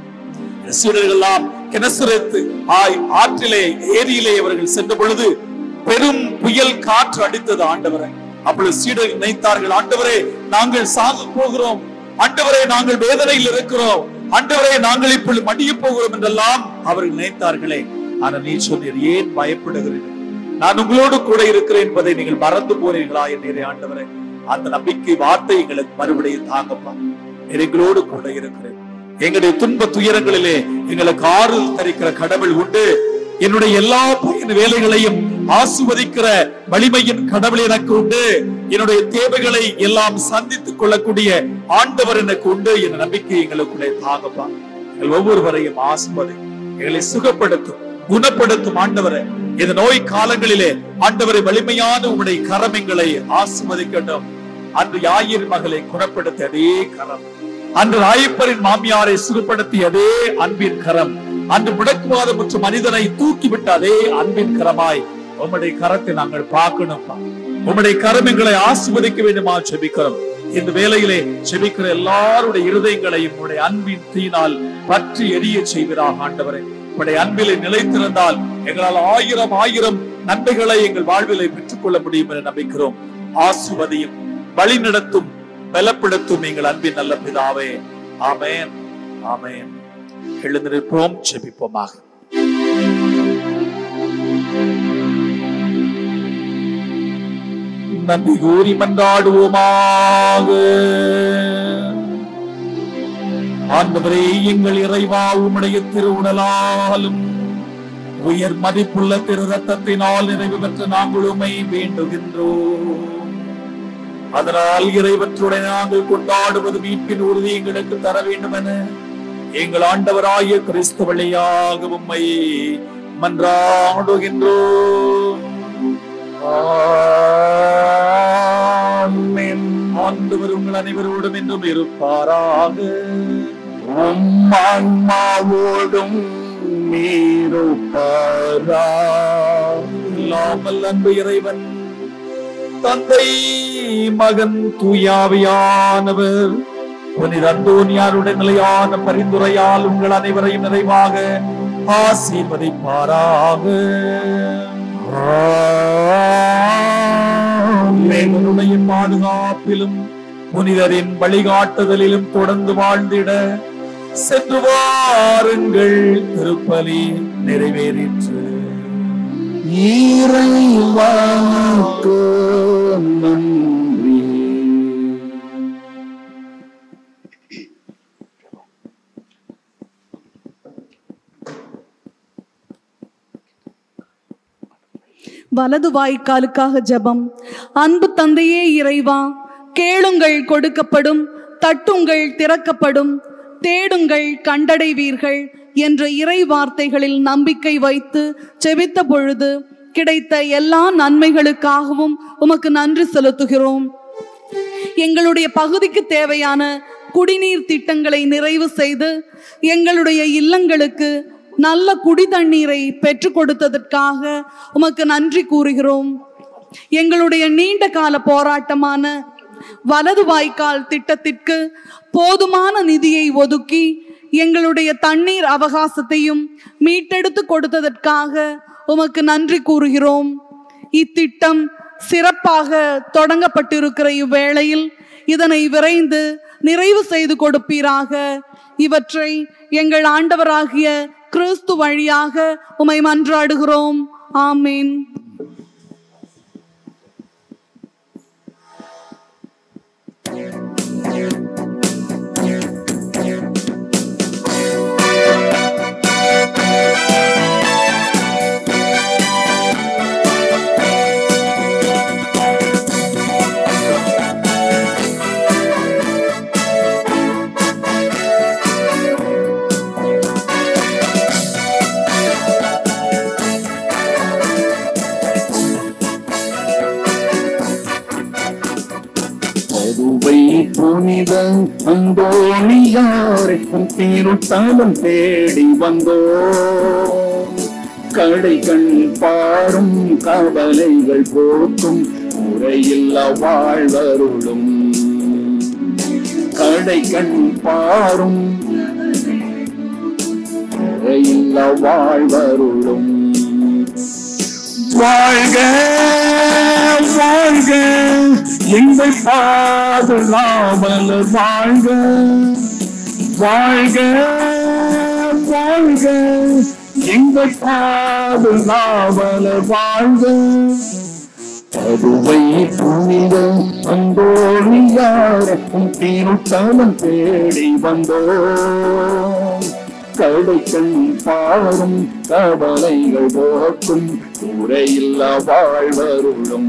சீடர்கள் எல்லாம் கிணசுரத்து ஆய் ஆற்றிலே ஏரியிலே அவர்கள் சென்ற பொழுது பெரும் புயல் காற்று அடித்தது ஆண்டவரை அப்பொழுது சீடர்கள் நினைத்தார்கள் ஆண்டவரே நாங்கள் சாக போகிறோம் ஆண்டவரே நாங்கள் வேதனையில் இருக்கிறோம் ஆண்டவரே நாங்கள் இப்பொழுது மடிய போகிறோம் என்றெல்லாம் அவர்கள் நினைத்தார்களே ஆனா நீ சொன்னீர் ஏன் பயப்படுகிறீர்கள் நான் உங்களோடு கூட இருக்கிறேன் என்பதை நீங்கள் மறந்து போனீர்களா என்றே ஆண்டவரே அந்த நம்பிக்கை வார்த்தை எங்களுக்கு மறுபடியும் தாங்கப்பா நீர் எங்களோடு கூட இருக்கிறேன் எங்களுடைய துன்ப துயரங்களிலே எங்களுக்கு ஆறுதல் தரிக்கிற கடவுள் உண்டு என்னுடைய எல்லா பயன் வேலைகளையும் ஆசுவதிக்கிற வலிமையின் கடவுள் எனக்கு உண்டு என்னுடைய தேவைகளை எல்லாம் சந்தித்துக் கொள்ளக்கூடிய ஆண்டவர் எனக்கு உண்டு என்ற நம்பிக்கை எங்களுக்குள்ளே தாங்கப்பா எங்கள் ஒவ்வொருவரையும் ஆசுவதை எங்களை சுகப்படுத்தும் குணப்படுத்தும் ஆண்டவரை இந்த நோய் காலங்களிலே ஆண்டவரை வலிமையான உங்களுடைய கரம் எங்களை ஆசுவதிக்கட்டும் அன்று யாயிர் மகளை குணப்படுத்திய அதே கரம் அன்று ராயப்பரின் மாமியாரை சுகப்படுத்திய அதே அன்பின் கரம் அன்று முடக்குவாதம் மற்றும் மனிதனை தூக்கிவிட்ட அதே அன்பின் கரமாய் உம்முடைய கரத்தை நாங்கள் பார்க்கணும்ப்பா உம்முடைய கரம் எங்களை ஆசிர்வதிக்க வேண்டுமா செபிக்கிறோம் இந்த வேளையிலே செபிக்கிற எல்லாருடைய இருதயங்களையும் உடைய அன்பின் தீனால் பற்றி எரிய செய்வதாக ஆண்டவரே உடைய அன்பிலே நிலைத்திருந்தால் எங்களால் ஆயிரம் ஆயிரம் நன்மைகளை எங்கள் வாழ்விலை பெற்றுக்கொள்ள முடியும் என நம்பிக்கிறோம் ஆசுவதியும் வழி நடத்தும் பலப்படுத்தும் எங்கள் அன்பின் நல்ல பிதாவே ஆமென் ஆமென் எழுந்து நிற்போம் செபிப்போமாக நன்றி கூறி மன்றாடுவோமாக ஆண்டவரே எங்கள் இறைவா உம்முடைய திருவுடலாலும் உயர் மதிப்புள்ள திரு ரத்தத்தினால் நிறைவு பெற்ற நாங்கள் உமை வேண்டுகின்றோம் அதனால் இறைவற்றுடன் நாங்கள் கொண்டாடுவது மீட்பின் உறுதி எங்களுக்கு தர வேண்டும் என எங்கள் ஆண்டவராய கிறிஸ்து வழியாக உம்மை மன்றாடுகின்றோம் ஆமென். ஆண்டவர் உங்கள் அனைவரோடும் என்றும் இருப்பாராக உம் ஆன்மாவோடும் நீருப்பாரா இல்லாமல் அன்பு இறைவன் தந்தை மகன் தூயாவியானவர் புனித அந்தோனியாருடைய நிலையான பரிந்துரையால் உங்கள் அனைவரையும் நிறைவாக ஆசீர்வதிப்பாராக மேலுடைய பாதுகாப்பிலும் புனிதரின் வழிகாட்டுதலிலும் தொடர்ந்து வாழ்ந்திட சென்று வாருங்கள் திருப்பலி நிறைவேறிற்று இறைவாக்கு நன்றி வலது வாய்க்காலுக்காக ஜெபம் அன்பு தந்தையே இறைவா கேளுங்கள் கொடுக்கப்படும் தட்டுங்கள் திறக்கப்படும் தேடுங்கள் கண்டடைவீர்கள் என்ற இறை வார்த்தைகளில் நம்பிக்கை வைத்து செபித்த பொழுது கிடைத்த எல்லா நன்மைகளுக்காகவும் உமக்கு நன்றி செலுத்துகிறோம் எங்களுடைய பகுதிக்கு தேவையான குடிநீர் திட்டங்களை நிறைவு செய்து எங்களுடைய இல்லங்களுக்கு நல்ல குடி தண்ணீரை பெற்றுக் கொடுத்ததற்காக உமக்கு நன்றி கூறுகிறோம் எங்களுடைய நீண்ட கால போராட்டமான வலது வாய்க்கால் திட்டத்திற்கு போதுமான நிதியை ஒதுக்கி எங்களுடைய தண்ணீர் அவகாசத்தையும் மீட்டெடுத்து கொடுத்ததற்காக உமக்கு நன்றி கூறுகிறோம் இத்திட்டம் சிறப்பாக தொடங்கப்பட்டிருக்கிற இவ்வேளையில் இதனை விரைந்து நிறைவு செய்து கொடுப்பீராக இவற்றை எங்கள் ஆண்டவராகிய கிறிஸ்து வழியாக உமை மன்றாடுகிறோம் ஆமீன் பதுவை புனித அந்தோணியாருக்கும் திருத்தலம் தேடி வந்தோ கடை கண் பாரும் கவலைகள் போக்கும் முறையில்லா வாழ்வருளும் கடை கண் பாரும் முறையில்லா வாழ்வருளும் வாழ்க வாழ்க எங்கள் பாதுகாவலர் வாழ்க வாழ்க வாழ்க எங்கள் பாதுகாவலர் வாழ்க அதுவை புனித அந்தோணியாருக்கும் திருத்தலம் தேடி வந்தோம் கடைக்கண் பாரும் கவலைகள் போக்கும் குறையில்லா வாழ்வருளும்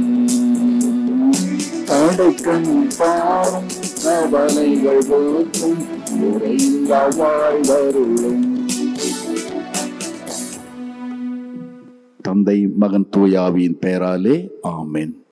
கடைக்கண் பாரும் கவலைகள் போக்கும் குறையில்லா வாழ்வருளும் தந்தை மகன் தூயாவின் பெயராலே ஆமென்